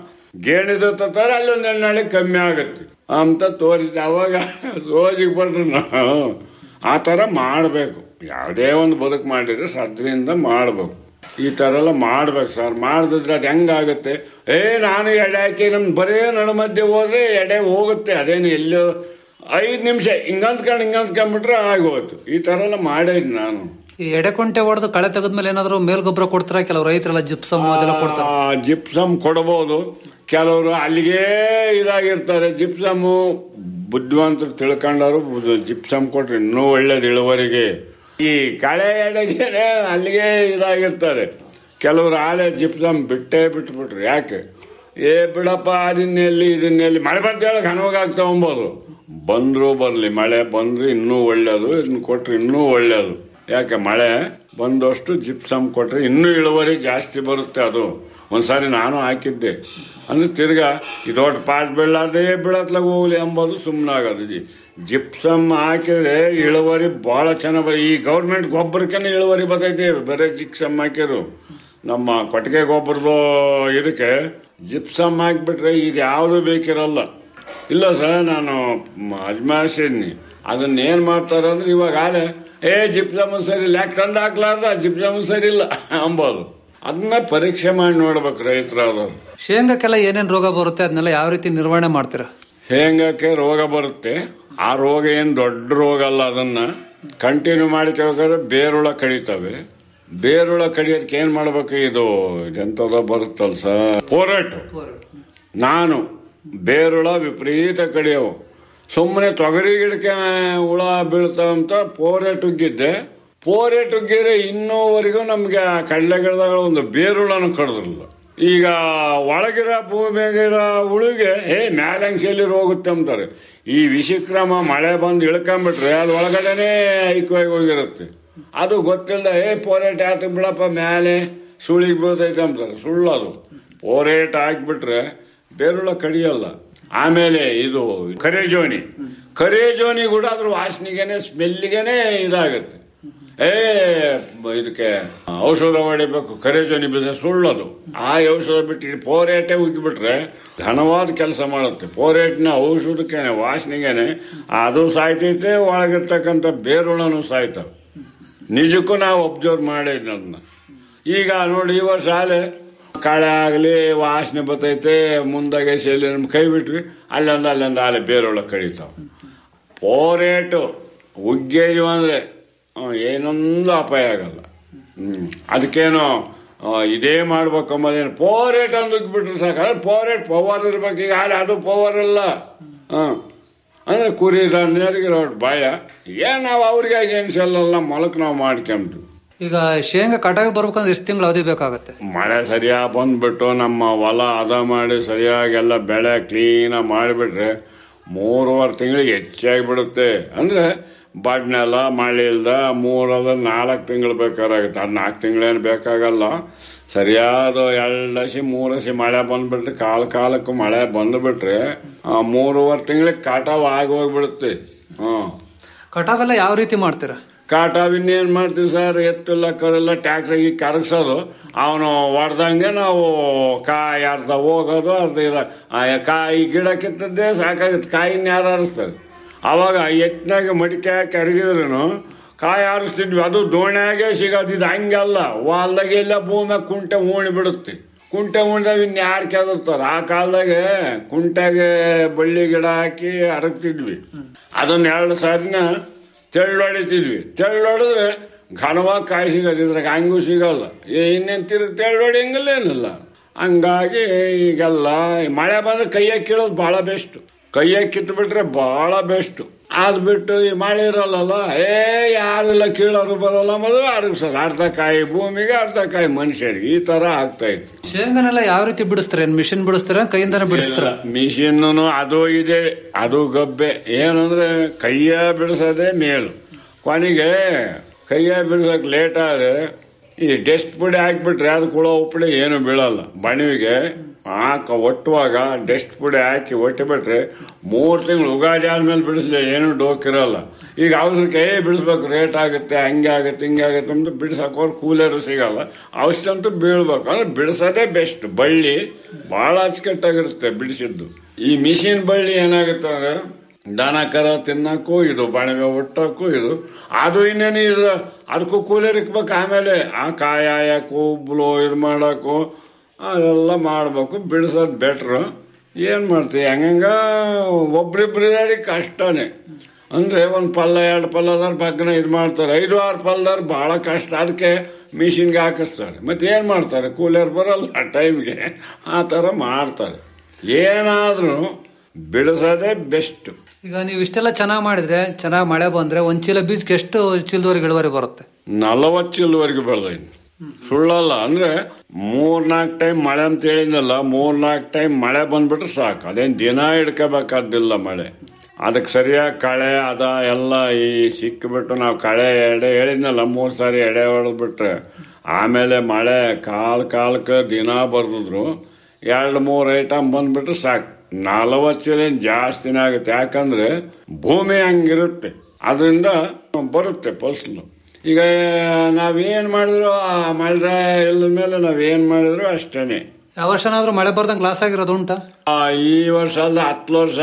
ಗೇಣಿದ ತರ ಅಲ್ಲೊಂದು ಎಣ್ಣೆ ಕಮ್ಮಿ ಆಗುತ್ತೆ ಅಂತ ತೋರಿಸಿದೆ ಅವಾಗ ಸೋಜಿಗೆ ಬರ್ರಿ ನಾವು ಆ ಥರ ಮಾಡಬೇಕು ಯಾವುದೇ ಒಂದು ಬದುಕು ಮಾಡಿದ್ರೆ ಶ್ರದ್ಧೆಯಿಂದ ಮಾಡಬೇಕು ಈ ಥರ ಎಲ್ಲ ಮಾಡ್ಬೇಕು ಸರ್ ಮಾಡಿದ್ರೆ ಅದು ಹೆಂಗಾಗುತ್ತೆ ಏ ನಾನು ಎಡೆ ಹಾಕಿ ನಮ್ ಬರೇ ನಡು ಮಧ್ಯೆ ಹೋದ್ರೆ ಎಡೆ ಹೋಗುತ್ತೆ ಅದೇನು ಎಲ್ಲೋ ಐದು ನಿಮಿಷ ಹಿಂಗಂದ್ಕೊಂಡು ಹಿಂಗಂದ್ಕೊಂಡ್ಬಿಟ್ರೆ ಆಗೋಯ್ತು ಈ ಥರ ಎಲ್ಲ ಮಾಡಿದ್ ನಾನು ಈ ಎಡೆಕೊಂಟೆ ಹೊಡೆದು ಕಳೆ ತೆಗೆದ್ಮೇಲೆ ಏನಾದ್ರು ಮೇಲ್ಗೊಬ್ಬರ ಕೊಡ್ತಾರ ಕೆಲವು ರೈತರೆಲ್ಲ ಜಿಪ್ಸಮ್ ಅದೆಲ್ಲ ಕೊಡ್ತಾರೆ ಆ, ಜಿಪ್ಸಮ್ ಕೊಡಬಹುದು ಕೆಲವರು ಅಲ್ಲಿಗೆ ಇದಾಗಿರ್ತಾರೆ ಜಿಪ್ಸಮ್ ಬುದ್ಧಿವಂತರು ತಿಳ್ಕೊಂಡವರು ಬುದ್ಧ- ಜಿಪ್ಸಮ್ ಕೊಟ್ರೆ ಇನ್ನೂ ಒಳ್ಳೇದು ಇಳುವರಿಗೆ ಈ ಕಳೆ ಎಡೆಗೆ ಅಲ್ಲಿಗೆ ಇದಾಗಿರ್ತಾರೆ ಕೆಲವರು ಆಲೆ ಜಿಪ್ಸಮ್ ಬಿಟ್ಟೇ ಬಿಟ್ಬಿಟ್ರು ಯಾಕೆ ಏ ಬಿಡಪ್ಪ ಅದನ್ನೆಲ್ಲಿ ಇದನ್ನೆಲ್ಲಿ ಮಳೆ ಬಂತ ಹೇಳಿ ಘನವಾಗಿ ತಗೊಂಬೋದು ಬಂದ್ರು ಬರ್ಲಿ ಮಳೆ ಬಂದ್ರೆ ಇನ್ನೂ ಒಳ್ಳೇದು ಇದನ್ನ ಕೊಟ್ರೆ ಇನ್ನೂ ಒಳ್ಳೇದು ಯಾಕೆ ಮಳೆ ಬಂದಷ್ಟು ಜಿಪ್ಸಮ್ ಕೊಟ್ರೆ ಇನ್ನೂ ಇಳುವರಿ ಜಾಸ್ತಿ ಬರುತ್ತೆ ಅದು ಒಂದ್ಸಾರಿ ನಾನು ಹಾಕಿದ್ದೆ ಅಂದ್ರೆ ತಿರ್ಗಾ ಇದು ದೊಡ್ಡ ಪಾಟ್ ಬೀಳಾರ್ದೇ ಬೀಳತ್ಲಾಗ ಹೋಗ್ಲಿ ಎಂಬುದು ಸುಮ್ಮನಾಗೋದು ಜಿ ಜಿಪ್ಸಮ್ ಹಾಕಿದ್ರೆ ಇಳುವರಿ ಬಹಳ ಚೆನ್ನಾಗಿ ಈ ಗೌರ್ಮೆಂಟ್ ಗೊಬ್ಬರಕ್ಕೇನೆ ಇಳುವರಿ ಬರ್ತೈತಿ ಬರೀ ಜಿಪ್ಸಮ್ ಹಾಕಿರು ನಮ್ಮ ಕೊಟ್ಟಿಗೆ ಗೊಬ್ಬರದ ಇದಕ್ಕೆ ಜಿಪ್ಸಮ್ ಹಾಕ್ಬಿಟ್ರೆ ಇದು ಯಾವುದು ಬೇಕಿರಲ್ಲ ಇಲ್ಲ ಸರ್ ನಾನು ಮ- ಅಜ್ಮಾಯಿಸಿದ್ನಿ ಅದನ್ನ ಏನ್ ಮಾಡ್ತಾರೆ ಅಂದ್ರೆ ಇವಾಗ ಆಲೆ ಏ ಜಿಪ್ಸಮ್ ಸರಿ ಇಲ್ಲ ಯಾಕೆ ತಂದು ಹಾಕ್ಲಾರ್ದ ಜಿಪ್ಸಮ್ ಸರಿ ಇಲ್ಲ ಅಂಬೋದು ಅದನ್ನ ಪರೀಕ್ಷೆ ಮಾಡಿ ನೋಡ್ಬೇಕು ರೈತರಾದವ್ರು ಶೇಂಗಾಕ್ಕೆಲ್ಲ ಏನೇನ್ ರೋಗ ಬರುತ್ತೆ ಅದನ್ನೆಲ್ಲ ಯಾವ ರೀತಿ ನಿರ್ವಹಣೆ ಮಾಡ್ತೀರಾ ಶೇಂಗಕ್ಕೆ ರೋಗ ಬರುತ್ತೆ ಆ ರೋಗ ಏನು ದೊಡ್ಡ ರೋಗ ಅಲ್ಲ ಅದನ್ನ ಕಂಟಿನ್ಯೂ ಮಾಡ್ಕೋಬೇಕಾದ್ರೆ ಬೇರುಳ ಕಡಿತವೆ ಬೇರುಳ ಕಡಿಯೋದಕ್ಕೆ ಏನ್ ಮಾಡ್ಬೇಕು ಇದು ಎಂತದ ಬರುತ್ತಲ್ಲ ಸರ್ ಪೋರೆಟ್ ನಾನು ಬೇರುಳ ವಿಪರೀತ ಕಡಿಯವು ಸುಮ್ಮನೆ ತೊಗರಿ ಗಿಡಕ್ಕೆ ಹುಳ ಬೀಳ್ತಾವಂತ ಪೋರೆಟ್ ಉಗ್ಗಿದ್ದೆ ಪೋರೆಟ್ ಉಗ್ಗಿದ್ರೆ ಇನ್ನೂವರೆಗೂ ನಮ್ಗೆ ಕಡಲೆ ಗಿಡದಾಗ ಒಂದು ಬೇರುಳನು ಕಡ್ದ್ರಲ್ಲ ಈಗ ಒಳಗಿರ ಭೂಮಿಯಾಗಿರೋ ಹುಳುಗೆ ಏ ಮ್ಯಾಲಂಗ್ಸೆಲ್ಲಿ ಹೋಗುತ್ತೆ ಅಂತಾರೆ ಈ ವಿಷಕ್ರಮ ಮಳೆ ಬಂದು ಇಳ್ಕೊಂಬಿಟ್ರೆ ಅದು ಒಳಗಡೆನೆ ಐಕ್ಯವಾಗಿ ಹೋಗಿರುತ್ತೆ ಅದು ಗೊತ್ತಿಲ್ಲದ ಏ ಪೋರೇಟ್ ಆತ ಬಿಡಪ್ಪ ಮೇಲೆ ಸುಳಿಗೆ ಬೀಳ್ತೈತೆ ಅಂತಾರೆ ಸುಳ್ಳದು ಪೋರೇಟ್ ಹಾಕ್ಬಿಟ್ರೆ ಬೇರುಳ ಕಡಿಯಲ್ಲ ಆಮೇಲೆ ಇದು ಕರೇಜೋನಿ ಕರೇಜೋನಿ ಕೂಡ ಅದ್ರ ವಾಸನೆಗೆನೆ ಸ್ಮೆಲ್ಗೆನೆ ಇದಾಗುತ್ತೆ ಏ ಇದಕ್ಕೆ ಔಷಧ ಹೊಡಿಬೇಕು ಕರೇಜೋನಿ ಬೀಜ ಸುಳ್ಳದು ಆ ಔಷಧ ಬಿಟ್ಟು ಪೋರೇಟೆ ಉಗ್ಗಿಬಿಟ್ರೆ ಘನವಾದ ಕೆಲಸ ಮಾಡುತ್ತೆ ಪೋರೇಟ್ನ ಔಷಧಕ್ಕೆ ವಾಸನೆಗೆನೆ ಅದು ಸಾಯ್ತೈತೆ ಒಳಗಿರ್ತಕ್ಕಂಥ ಬೇರುಳನು ಸಾಯ್ತವೆ ನಿಜಕ್ಕೂ ನಾವು ಅಬ್ಸರ್ವ್ ಮಾಡಿದ್ನ ಅದನ್ನ ಈಗ ನೋಡಿ ಈ ವರ್ಷ ಆಲೆ ಕಾಳೆ ಆಗಲಿ ವಾಸನೆ ಬರ್ತೈತೆ ಮುಂದಾಗೆ ಶೈಲಿ ನಮ್ ಕೈ ಬಿಟ್ವಿ ಅಲ್ಲೊಂದು ಅಲ್ಲೊಂದು ಆಲೆ ಬೇರೊಳಗೆ ಕಡಿತಾವ ಪೋರೇಟು ಉಗ್ಗೇಜು ಅಂದ್ರೆ ಹ್ಮ್, ಏನೊಂದು ಅಪಾಯ ಆಗಲ್ಲ ಹ್ಮ್ ಅದಕ್ಕೇನು ಆ, ಇದೇ ಮಾಡ್ಬೇಕು ಅಂಬೋದೇನು ಪೋರೇಟ್ ಅಂದಕ್ಕೆ ಬಿಟ್ರೆ ಸಾಕು ಅದ್ರೆ ಪೋರೇಟ್ ಪವರ್ ಇರ್ಬೇಕು ಈಗ ಅಲ್ಲಿ ಅದು ಪವರ್ ಅಲ್ಲ ಹ ಅಂದ್ರೆ ಕುರಿ ದಣ್ಣರಿಗೆ ಭಯ ಏನ್ ನಾವು ಅವ್ರಿಗೆ ಏನ್ಸಲ್ಲ ಮೊಳಕ್ ನಾವು ಮಾಡ್ಕೊಂಬಿಟ್ಟು ಈಗ ಶೇಂಗಾ ಕಟಾವಿಗೆ ಬರ್ಬೇಕಂದ್ರೆ ಎಷ್ಟು ತಿಂಗಳು ಅವಧಿ ಬೇಕಾಗತ್ತೆ ಮಳೆ ಸರಿಯಾಗಿ ಬಂದ್ಬಿಟ್ಟು ನಮ್ಮ ಹೊಲ ಹದ ಮಾಡಿ ಸರಿಯಾಗಿ ಎಲ್ಲ ಬೆಳೆ ಕ್ಲೀನಾಗಿ ಮಾಡಿಬಿಟ್ರೆ ಮೂರುವರೆ ತಿಂಗಳಿಗೆ ಹೆಚ್ಚಾಗಿ ಬಿಡುತ್ತೆ ಅಂದ್ರೆ ಬಡ್ನೆಲ್ಲ ಮಳೆ ಇಲ್ದ ಮೂರಲ್ಲ ನಾಲ್ಕು ತಿಂಗಳು ಬೇಕಾಗುತ್ತೆ ಅದು ನಾಲ್ಕು ತಿಂಗಳೇನು ಬೇಕಾಗಲ್ಲ ಸರಿಯಾದ ಎರಡು ಹಸಿ ಮೂರು ಹಸಿ ಮಳೆ ಬಂದ್ಬಿಟ್ರೆ ಕಾಲ ಕಾಲಕ್ಕೂ ಮಳೆ ಬಂದ್ಬಿಟ್ರೆ ಆ ಮೂರುವರೆ ತಿಂಗಳಿಗೆ ಕಟಾವ್ ಆಗಿ ಹೋಗ್ಬಿಡುತ್ತೆ ಹ್ಮ್ ಕಟಾವೆಲ್ಲ ಯಾವ ರೀತಿ ಮಾಡ್ತೀರಾ ಕಾಟಾವ್ ಇನ್ನೇನ್ ಮಾಡ್ತೀವಿ ಸರ್ ಎತ್ತಿಲ್ಲ ಕರೆಲ್ಲ ಟ್ಯಾಕ್ಟ್ರಿಗೆ ಕರಗಿಸೋದು ಅವನು ಹೊಡೆದಂಗೆ ನಾವು ಕಾಯಿ ಅರ್ಧ ಹೋಗೋದು ಅರ್ಧ ಇರ ಆ ಕಾಯಿ ಗಿಡ ಕಿತ್ತದ್ದೇ ಸಾಕಾಗುತ್ತೆ ಕಾಯಿನ ಯಾರು ಹರಿಸ್ತಾರೆ ಅವಾಗ ಎತ್ತಿನಾಗ ಮಡಿಕೆ ಹಾಕಿ ಕರಗಿದ್ರು ಕಾಯಿ ಆರಿಸ್ತಿದ್ವಿ ಅದು ದೋಣ್ಯಾಗೆ ಸಿಗೋದು ಇದು ಹಂಗಲ್ಲ ಹೊಲ್ದಾಗ ಎಲ್ಲ ಭೂಮಿಯಾಗ ಕುಂಟೆ ಉಣಿ ಬಿಡುತ್ತೆ ಕುಂಟೆ ಉಣ್ದಾಗ ಇನ್ ಯಾರು ಕೆದರ್ತಾರ ಆ ಕಾಲದಾಗೆ ಕುಂಟೆಗೆ ಬಳ್ಳಿ ಗಿಡ ಹಾಕಿ ಹರಗ್ತಿದ್ವಿ ಅದನ್ನ ಎರಡು ಸಾರಿನ ತೆಳ್ಳೊಡಿತಿದ್ವಿ ತೆಳ್ಳೊಡಿದ್ರೆ ಘನವಾಗಿ ಕಾಯಿ ಸಿಗೋದು ಇದ್ರಾಗ ಹಂಗೂ ಸಿಗಲ್ಲ ಏ ಇನ್ನೇನ್ ತಿರುಗಿ ತೆಳ್ಳೊಡಿ ಹಂಗಲ್ಲ ಏನಿಲ್ಲ ಹಂಗಾಗಿ ಈಗೆಲ್ಲ ಮಳೆ ಬಂದ್ರೆ ಕೈಯಾಗ ಕೀಳೋದು ಬಹಳ ಬೆಸ್ಟ್ ಕೈಯಾಗ ಕಿತ್ಬಿಟ್ರೆ ಬಹಳ ಬೆಸ್ಟ್ ಅದ್ ಬಿಟ್ಟು ಈ ಮಳೆ ಇರಲ್ಲ ಏ ಯಾರೆಲ್ಲ ಕೀಳೋರು ಬರಲ್ಲ ಮೊದಲು ಅರಗಿಸೋದು ಅರ್ಧ ಕಾಯಿ ಭೂಮಿಗೆ ಅರ್ಧ ಕಾಯಿ ಮನುಷ್ಯರಿಗೆ ಈ ತರ ಆಗ್ತಾ ಇತ್ತು ಶೇಂಗಾನೆಲ್ಲ ಯಾವ ರೀತಿ ಬಿಡಿಸ್ತಾರೆ ಮಿಷಿನ್ ಬಿಡಿಸ್ತಾರ ಕೈಯಿಂದನೇ ಬಿಡಿಸ್ತಾರ ಮಿಷಿನ್ ಅದು ಇದೆ ಅದು ಗಬ್ಬೆ ಏನಂದ್ರೆ ಕೈಯ ಬಿಡಿಸೋದೇ ಮೇಲು ಕೊನೆಗೆ ಕೈಯ ಬಿಡಿಸೋಕೆ ಲೇಟ್ ಆದ್ರೆ ಈ ಡೆಸ್ಟ್ ಪುಡಿ ಹಾಕ್ಬಿಟ್ರೆ ಅದು ಕೂಡ ಉಪ್ಪುಡಿ ಏನು ಬೀಳಲ್ಲ ಬಣಿವಿಗೆ ಹಾಕ ಒಟ್ಟುವಾಗ ಡೆಸ್ಟ್ ಪುಡಿ ಹಾಕಿ ಒಟ್ಟಿಬಿಟ್ರೆ ಮೂರು ತಿಂಗಳು ಉಗಾದಿ ಆದ್ಮೇಲೆ ಬಿಡಿಸ್ಲಿ ಏನು ಡೋಕಿರಲ್ಲ ಈಗ ಅವ್ರ ಕೈ ಬಿಡಿಸ್ಬೇಕು ರೇಟ್ ಆಗುತ್ತೆ ಹಂಗೆ ಆಗುತ್ತೆ ಹಿಂಗೆ ಆಗುತ್ತೆ ಅಂತ ಬಿಡಿಸೋಕೋರು ಕೂಲರು ಸಿಗಲ್ಲ ಅವಷ್ಟಂತೂ ಬೀಳ್ಬೇಕು ಅಂದ್ರೆ ಬಿಡಿಸೋದೇ ಬೆಸ್ಟ್ ಬಳ್ಳಿ ಬಹಳ ಅಚ್ಚುಕಟ್ಟಾಗಿರುತ್ತೆ ಬಿಡಿಸಿದ್ದು ಈ ಮಿಷಿನ್ ಬಳ್ಳಿ ಏನಾಗುತ್ತೆ ಅಂದ್ರೆ ದನ ಕರ ತಿನ್ನಕ್ಕೂ ಇದು ಬಣವೆ ಒಟ್ಟಕ್ಕೂ ಇದು ಅದು ಇನ್ನೇನು ಇದು ಅದಕ್ಕೂ ಕೂಲರ್ ಇಕ್ಬೇಕು ಆಮೇಲೆ ಆ ಕಾಯಿ ಆಯಕ್ಕೂ ಬ್ಲೋ ಇದು ಮಾಡಕ್ಕೂ ಅದೆಲ್ಲ ಮಾಡ್ಬೇಕು ಬಿಡಿಸೋದು ಬೆಟ್ರು ಏನ್ ಮಾಡ್ತೀವಿ ಹಂಗಂಗ ಒಬ್ರಿಬ್ರಿಗೆ ಕಷ್ಟನೇ ಅಂದ್ರೆ ಒಂದ್ ಪಲ್ಲ ಎರಡು ಪಲ್ಲದಾರ ಬಗ್ನ ಇದು ಮಾಡ್ತಾರೆ ಐದು ಆರು ಪಲ್ಲದಾರ ಬಹಳ ಕಷ್ಟ ಅದಕ್ಕೆ ಮಿಷಿನ್ಗೆ ಹಾಕಿಸ್ತಾರೆ ಮತ್ತೆ ಏನ್ ಮಾಡ್ತಾರೆ ಕೂಲರ್ ಬರಲ್ಲ ಆ ಟೈಮ್ಗೆ ಆ ತರ ಮಾಡ್ತಾರೆ ಏನಾದ್ರೂ ಬಿಡಿಸೋದೇ ಬೆಸ್ಟ್ ಈಗ ನೀವು ಇಷ್ಟೆಲ್ಲ ಚೆನ್ನಾಗಿ ಮಾಡಿದ್ರೆ ಚೆನ್ನಾಗಿ ಮಳೆ ಬಂದ್ರೆ ಒಂದ್ ಚೀಲ ಬೀಜಕ್ಕೆ ಎಷ್ಟು ಚೀಲದವರೆಗೆ ಇಳುವರಿ ಬರುತ್ತೆ ನಲವತ್ತು ಚೀಲವರೆಗೆ ಬೆಳೆದೈನಿ ಸುಳ್ಳಲ್ಲ ಅಂದ್ರೆ ಮೂರ್ನಾಲ್ಕು ಟೈಮ್ ಮಳೆ ಅಂತ ಹೇಳಿದ್ನಲ್ಲ ಮೂರ್ನಾಲ್ಕು ಟೈಮ್ ಮಳೆ ಬಂದ್ಬಿಟ್ರೆ ಸಾಕು ಅದೇನ್ ದಿನ ಹಿಡ್ಕೋಬೇಕಾದಿಲ್ಲ ಮಳೆ ಅದಕ್ಕೆ ಸರಿಯಾಗಿ ಕಳೆ ಅದ ಎಲ್ಲ ಈ ಸಿಕ್ಕಿಬಿಟ್ಟು ನಾವು ಕಳೆ ಎಡೆ ಹೇಳಿದ್ನಲ್ಲ ಮೂರು ಸಾರಿ ಎಡೆ ಹೊಡೆದ್ಬಿಟ್ರೆ ಆಮೇಲೆ ಮಳೆ ಕಾಲ್ ಕಾಲಕ್ಕೆ ದಿನ ಬರ್ದಿದ್ರು ಎರಡು ಮೂರು ಐಟಮ್ ಬಂದ್ಬಿಟ್ರೆ ಸಾಕು ನಲವತ್ತು ಚೀಲ ಏನ್ ಜಾಸ್ತಿನೇ ಆಗುತ್ತೆ ಯಾಕಂದ್ರೆ ಭೂಮಿ ಹಂಗಿರುತ್ತೆ ಅದರಿಂದ ಬರುತ್ತೆ ಫಸಲು ಈಗ ನಾವೇನ್ ಮಾಡಿದ್ರು ಆ ಮಳೆ ಇಲ್ಲದ ಮೇಲೆ ನಾವೇನ್ ಮಾಡಿದ್ರು ಅಷ್ಟೇನೆ ಯಾವ ವರ್ಷನಾದ್ರೂ ಮಳೆ ಬರ್ದಂಗೆ ಲಾಸ್ ಆಗಿರೋದು ಉಂಟಾ ಆ, ಈ ವರ್ಷ ಅಲ್ಲ ಹತ್ತು ವರ್ಷ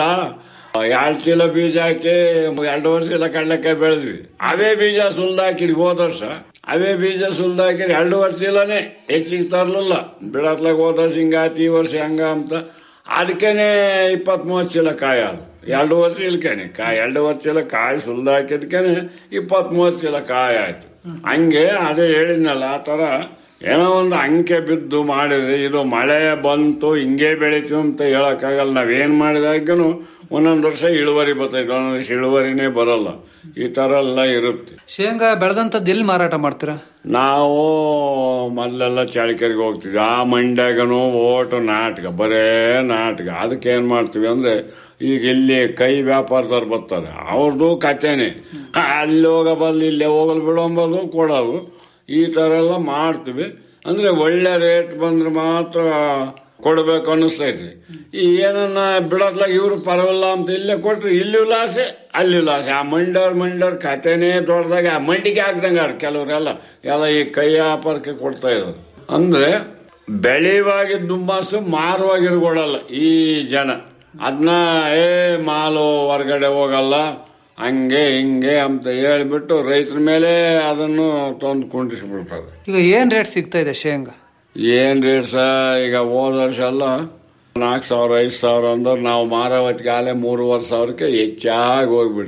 ಎರಡು ಚೀಲ ಬೀಜ ಹಾಕಿ ಎರಡು ವರ್ಷ ಇಲ್ಲ ಕಡ್ಲೆಕಾಯಿ ಬೆಳೆದ್ವಿ ಅವೇ ಬೀಜ ಸುಲ್ದು ಹಾಕಿದ್ವಿ ಹೋದ ವರ್ಷ ಅವೇ ಬೀಜ ಸುಲ್ದು ಹಾಕಿದ್ವಿ ಎರಡು ವರ್ಷ ಇಲ್ಲನೆ ಹೆಚ್ಚಿಗೆ ತರ್ಲಿಲ್ಲ ಬಿಡತ್ಲಾಗ ಹೋದ ವರ್ಷ ಹಿಂಗಾಯ್ತು ಈ ವರ್ಷ ಹಂಗ ಅಂತ ಅದಕ್ಕೇನೆ ಇಪ್ಪತ್ತ್ ಮೂವತ್ತು ಚೀಲ ಕಾಯಿ ಅದು ಎರಡು ವರ್ಷ ಇಲ್ಕೇನೆ ಕಾಯಿ ಎರಡು ವರ್ಷ ಚೀಲ ಕಾಯಿ ಸುಲ್ದು ಹಾಕಿದ್ಕೇನೆ ಇಪ್ಪತ್ತ್ ಮೂವತ್ತು ಚೀಲ ಕಾಯಿ ಆಯ್ತು ಹಂಗೆ ಅದೇ ಹೇಳಿದ್ನಲ್ಲ ಆ ತರ ಏನೋ ಒಂದು ಅಂಕೆ ಬಿದ್ದು ಮಾಡಿದ್ರೆ ಇದು ಮಳೆ ಬಂತು ಹಿಂಗೆ ಬೆಳಿತೀವಿ ಅಂತ ಹೇಳಕ್ಕಾಗಲ್ಲ ನಾವೇನ್ ಮಾಡಿದಾಗನು ಒಂದೊಂದು ವರ್ಷ ಇಳುವರಿ ಬರ್ತೈತೆ ಒಂದೊಂದು ವರ್ಷ ಇಳುವರಿನೇ ಬರಲ್ಲ ಈ ತರ ಎಲ್ಲ ಇರುತ್ತೆ ಶೇಂಗಾ ಬೆಳೆದಂತದ್ದು ಎಲ್ಲಿ ಮಾರಾಟ ಮಾಡ್ತೀರಾ ನಾವು ಮೊದಲೆಲ್ಲ ಚಾಳಿಕೆರೆಗೆ ಹೋಗ್ತಿದ್ವಿ ಆ ಮಂಡ್ಯಾಗನು ಓಟು ನಾಟಕ ಬರೇ ನಾಟಕ ಅದಕ್ಕೆ ಏನ್ ಮಾಡ್ತೀವಿ ಅಂದ್ರೆ ಈಗ ಇಲ್ಲಿ ಕೈ ವ್ಯಾಪಾರದವ್ರು ಬರ್ತಾರೆ ಅವ್ರದ್ದು ಕಥೆನೆ ಅಲ್ಲಿ ಹೋಗ ಬಲ್ಲಿ ಇಲ್ಲೇ ಹೋಗಲ್ ಬಿಡೋಂಬದು ಕೊಡೋದು ಈ ತರ ಎಲ್ಲ ಮಾಡ್ತೀವಿ ಅಂದ್ರೆ ಒಳ್ಳೆ ರೇಟ್ ಬಂದ್ರೆ ಮಾತ್ರ ಕೊಡ್ಬೇಕು ಅನ್ನಿಸ್ತೈತಿ ಈ ಏನನ್ನ ಬಿಡತ್ಲಾಗ ಇವ್ರು ಪರವಲ್ಲ ಅಂತ ಇಲ್ಲೇ ಕೊಟ್ರೆ ಇಲ್ಲಿ ಲಾಸೆ ಅಲ್ಲಿ ಲಾಸೆ ಆ ಮಂಡರ್ ಮಂಡರ್ ಕಥೆನೇ ದೊಡ್ಡದಾಗಿ ಆ ಮಂಡಿಗೆ ಹಾಕ್ದಂಗ ಅವ್ರು ಕೆಲವರೆಲ್ಲ ಎಲ್ಲ ಈ ಕೈ ವ್ಯಾಪಾರಕ್ಕೆ ಕೊಡ್ತಾ ಇದ್ರು ಅಂದ್ರೆ ಬೆಳೆಯುವಾಗಿದ್ದ ದುಂಬಾಸು ಮಾರುವಾಗಿರ್ಕೊಡಲ್ಲ ಈ ಜನ ಅದನ್ನ ಏ ಮಾಲು ಹೊರಗಡೆ ಹೋಗಲ್ಲ ಹಂಗೆ ಹಿಂಗೆ ಅಂತ ಹೇಳ್ಬಿಟ್ಟು ರೈತರ ಮೇಲೆ ಅದನ್ನು ತಂದು ಕುಂಡಿಸ್ಬಿಡ್ತಾರೆ ಈಗ ಏನ್ ರೇಟ್ ಸಿಗ್ತಾ ಇದೆ ಶೇಂಗಾ ಏನ್ ರೇಟ್ ಸ ಈಗ ಹೋದ ವರ್ಷ ಅಲ್ಲ ನಾಲ್ಕು ಸಾವಿರ ಐದು ಸಾವಿರ ಅಂದ್ರೆ ನಾವು ಮಾರೋ ಹೊತ್ತಿಗೆ ಆಲೆ ಮೂರುವರೆ ಸಾವಿರಕ್ಕೆ ಹೆಚ್ಚಾಗಿ ಹೋಗ್ಬಿಡ್ತು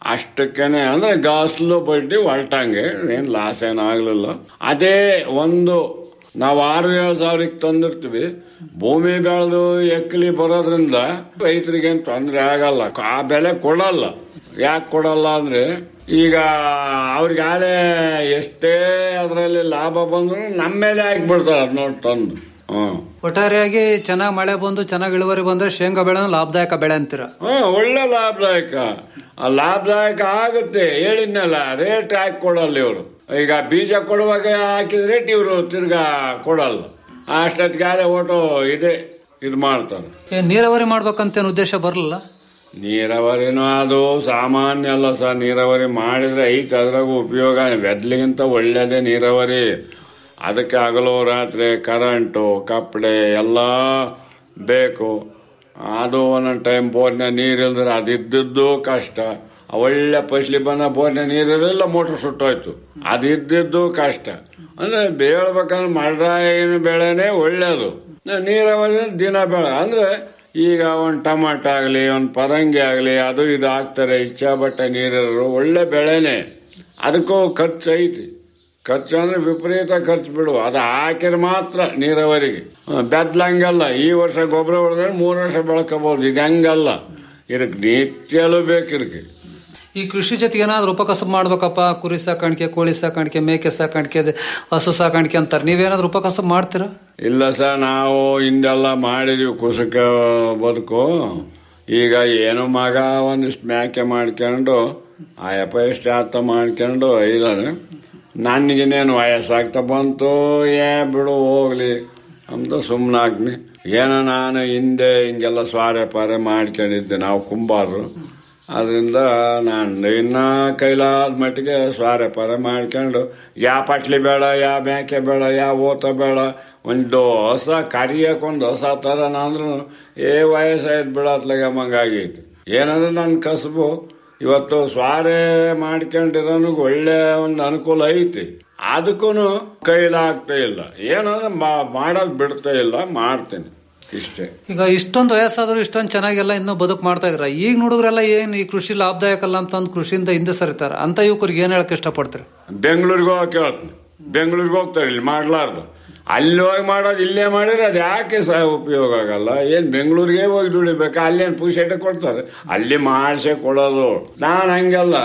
ಅಷ್ಟಕ್ಕೇನೆ ಅಂದ್ರೆ ಗಾಸ್ಲು ಬಡ್ಡಿ ಹೊರಟಂಗೆ ಏನ್ ಲಾಸ್ ಏನು ಆಗ್ಲಿಲ್ಲ ಅದೇ ಒಂದು ನಾವು ಆರು ಏಳು ಸಾವಿರಕ್ಕೆ ತಂದಿರ್ತೀವಿ ಭೂಮಿ ಬೆಳೆದು ಎಕ್ಕಲಿ ಬರೋದ್ರಿಂದ ರೈತರಿಗೇನು ತೊಂದರೆ ಆಗಲ್ಲ ಆ ಬೆಲೆ ಕೊಡಲ್ಲ ಯಾಕೆ ಕೊಡಲ್ಲ ಅಂದ್ರೆ ಈಗ ಅವ್ರಿಗೆ ಆಲೆ ಎಷ್ಟೇ ಅದರಲ್ಲಿ ಲಾಭ ಬಂದ್ರು ನಮ್ಮ ಮೇಲೆ ಹಾಕ್ಬಿಡ್ತಾರೆ ಅದ್ ನೋಡಿ ತಂದು ಹ್ಮ್ ಒಟ್ಟಾರೆಯಾಗಿ ಚೆನ್ನಾಗಿ ಮಳೆ ಬಂದು ಚೆನ್ನಾಗಿ ಇಳುವರಿ ಬಂದ್ರೆ ಶೇಂಗಾ ಬೆಳೆ ಲಾಭದಾಯಕ ಬೆಳೆ ಅಂತೀರ ಹಾ ಒಳ್ಳೆ ಲಾಭದಾಯಕ ಆ ಲಾಭದಾಯಕ ಆಗುತ್ತೆ ಹೇಳಿದ್ನಲ್ಲ ರೇಟ್ ಹಾಕಿ ಕೊಡಲ್ಲ ಇವರು ಈಗ ಬೀಜ ಕೊಡುವಾಗ ಹಾಕಿದ ರೇಟ್ ಇವರು ತಿರ್ಗಾ ಕೊಡಲ್ಲ ಅಷ್ಟೊತ್ತಿಗೆ ಓಟೋ ಇದೆ ಇದು ಮಾಡ್ತಾರೆ ಏ, ನೀರಾವರಿ ಮಾಡ್ಬೇಕಂತೇನು ಉದ್ದೇಶ ಬರಲಿಲ್ಲ ನೀರಾವರಿನೂ ಅದು ಸಾಮಾನ್ಯ ಅಲ್ಲ ಸರ್ ನೀರಾವರಿ ಮಾಡಿದ್ರೆ ಐತೆ ಅದ್ರಾಗೂ ಉಪಯೋಗ ಬೆದ್ಲಿಗಿಂತ ಒಳ್ಳೇದೇ ನೀರಾವರಿ ಅದಕ್ಕೆ ಹಗಲು ರಾತ್ರಿ ಕರೆಂಟು ಕಪ್ಪಡೆ ಎಲ್ಲ ಬೇಕು ಅದು ಒಂದೊಂದು ಟೈಮ್ ಬೋರ್ನ ನೀರಿಲ್ದ್ರೆ ಅದಿದ್ದದ್ದು ಕಷ್ಟ ಒಳ್ಳೆ ಫಸ್ಲಿ ಬಂದ ಬೋರ್ನ ನೀರಿರಲಿಲ್ಲ ಮೋಟ್ರ್ ಸುಟ್ಟೋಯ್ತು ಅದಿದ್ದದ್ದು ಕಷ್ಟ ಅಂದ್ರೆ ಬೇಳ್ಬೇಕಂದ್ರೆ ಮಳೆರಾಯಿನ ಬೆಳೆನೇ ಒಳ್ಳೇದು ನೀರಾವರಿ ದಿನ ಬೆಳೆ ಅಂದ್ರೆ ಈಗ ಒಂದು ಟಮಾಟ ಆಗಲಿ ಒಂದು ಪರಂಗಿ ಆಗಲಿ ಅದು ಇದು ಹಾಕ್ತಾರೆ ಇಚ್ಛಾ ಬಟ್ಟೆ ನೀರಿರೋರು ಒಳ್ಳೆ ಬೆಳೆನೇ ಅದಕ್ಕೂ ಖರ್ಚು ಐತಿ ಖರ್ಚು ಅಂದ್ರೆ ವಿಪರೀತ ಖರ್ಚು ಬಿಡು ಅದು ಹಾಕಿದ್ರೆ ಮಾತ್ರ ನೀರಾವರಿಗೆ ಬೆದ್ಲಂಗಲ್ಲ ಈ ವರ್ಷ ಗೊಬ್ಬರ ಹೊಡೆದ್ರೆ ಮೂರು ವರ್ಷ ಬೆಳ್ಕೋಬಹುದು ಇದು ಹಂಗಲ್ಲ ಇದಕ್ಕೆ ನಿತ್ಯಲೂ ಬೇಕು ಇದಕ್ಕೆ ಈ ಕೃಷಿ ಜೊತೆಗೆ ಏನಾದ್ರು ಉಪಕಸಬು ಮಾಡ್ಬೇಕಪ್ಪ ಕುರಿ ಸಾಕಾಣಿಕೆ ಕೋಳಿ ಸಾಕಾಣಿಕೆ ಮೇಕೆ ಸಾಕಾಣಿಕೆ ಅದೇ ಹಸು ಸಾಕಾಣಿಕೆ ಅಂತಾರೆ ನೀವೇನಾದ್ರೂ ಉಪಕಸಬು ಮಾಡ್ತೀರಾ ಇಲ್ಲ ಸರ್ ನಾವು ಹಿಂದೆಲ್ಲ ಮಾಡಿದೀವಿ ಕುಸಕ ಬದುಕು ಈಗ ಏನು ಮಗ ಒಂದಿಷ್ಟು ಮೇಕೆ ಮಾಡ್ಕೊಂಡು ಆಯಪ್ಪ ಎಷ್ಟು ಆತ ಮಾಡ್ಕೊಂಡು ಇದ್ದಾನೆ ನನಗಿನ್ನೇನು ವಯಸ್ಸಾಗ್ತಾ ಬಂತು ಏ ಬಿಡು ಹೋಗ್ಲಿ ಅಂತ ಸುಮ್ಮನಾಗ್ನಿ ಏನೋ ನಾನು ಹಿಂದೆ ಹಿಂಗೆಲ್ಲ ಸ್ವಾರೆ ಪಾರೆ ಮಾಡ್ಕೊಂಡಿದ್ದೆ ನಾವು ಕುಂಬಾರರು ಅದರಿಂದ ನಾನು ಇನ್ನ ಕೈಲಾದ ಮಟ್ಟಿಗೆ ಸ್ವಾರೆ ಪಾರೆ ಮಾಡ್ಕೊಂಡು ಯಾ ಪಟ್ಲಿ ಬೇಡ ಯಾ ಮೇಕೆ ಬೇಡ ಯಾ ಓತ ಬೇಡ ಒಂದು ಹೊಸ ಕರಿಯಕ್ಕೊಂದು ಹೊಸ ಥರ ಅಂದ್ರೂ ಏ ವಯಸ್ಸಾಯ್ತು ಬಿಡತ್ಲಾಗ ಮಂಗಾಗೈತಿ ಏನಂದ್ರೆ ನನ್ನ ಕಸಬು ಇವತ್ತು ಸ್ವಾರೆ ಮಾಡ್ಕೊಂಡಿರೋನಿಗೆ ಒಳ್ಳೆ ಒಂದು ಅನುಕೂಲ ಐತಿ ಅದಕ್ಕೂ ಕೈಲಾಗ್ತಾ ಇಲ್ಲ ಏನಂದ್ರೆ ಮಾ- ಮಾಡೋದ್ ಬಿಡ್ತಾ ಇಲ್ಲ ಮಾಡ್ತೀನಿ ಇಷ್ಟೇ ಈಗ ಇಷ್ಟೊಂದು ವಯಸ್ಸಾದ್ರು ಇಷ್ಟೊಂದು ಚೆನ್ನಾಗೆಲ್ಲ ಇನ್ನೂ ಬದುಕು ಮಾಡ್ತಾ ಇದ್ರ ಈಗ ಹುಡುಗರೆಲ್ಲ ಏನ್ ಈ ಕೃಷಿ ಲಾಭದಾಯಕ ಅಲ್ಲ ಅಂತ ಅಂದ್ ಕೃಷಿಯಿಂದ ಹಿಂದೆ ಸರಿತಾರ ಅಂತ ಯುವಕರಿಗೆ ಏನ್ ಹೇಳಕ್ ಇಷ್ಟಪಡ್ತೀರಿ ಬೆಂಗಳೂರಿಗೆ ಹೋಗಕ್ಕೆ ಹೇಳ್ತೀನಿ ಬೆಂಗಳೂರಿಗೆ ಹೋಗ್ತಾರೆ ಇಲ್ಲಿ ಮಾಡ್ಲಾರ್ದು ಅಲ್ಲಿ ಹೋಗಿ ಮಾಡೋದು ಇಲ್ಲೇ ಮಾಡಿದ್ರೆ ಅದು ಯಾಕೆ ಸಹ ಉಪಯೋಗ ಆಗಲ್ಲ ಏನ್ ಬೆಂಗಳೂರಿಗೆ ಹೋಗಿ ದುಡಿಬೇಕು ಅಲ್ಲೇನು ಪುಷೇಟ ಕೊಡ್ತಾರೆ ಅಲ್ಲಿ ಮಾಡಿಸೇ ಕೊಡೋದು ನಾನು ಹಂಗಲ್ಲ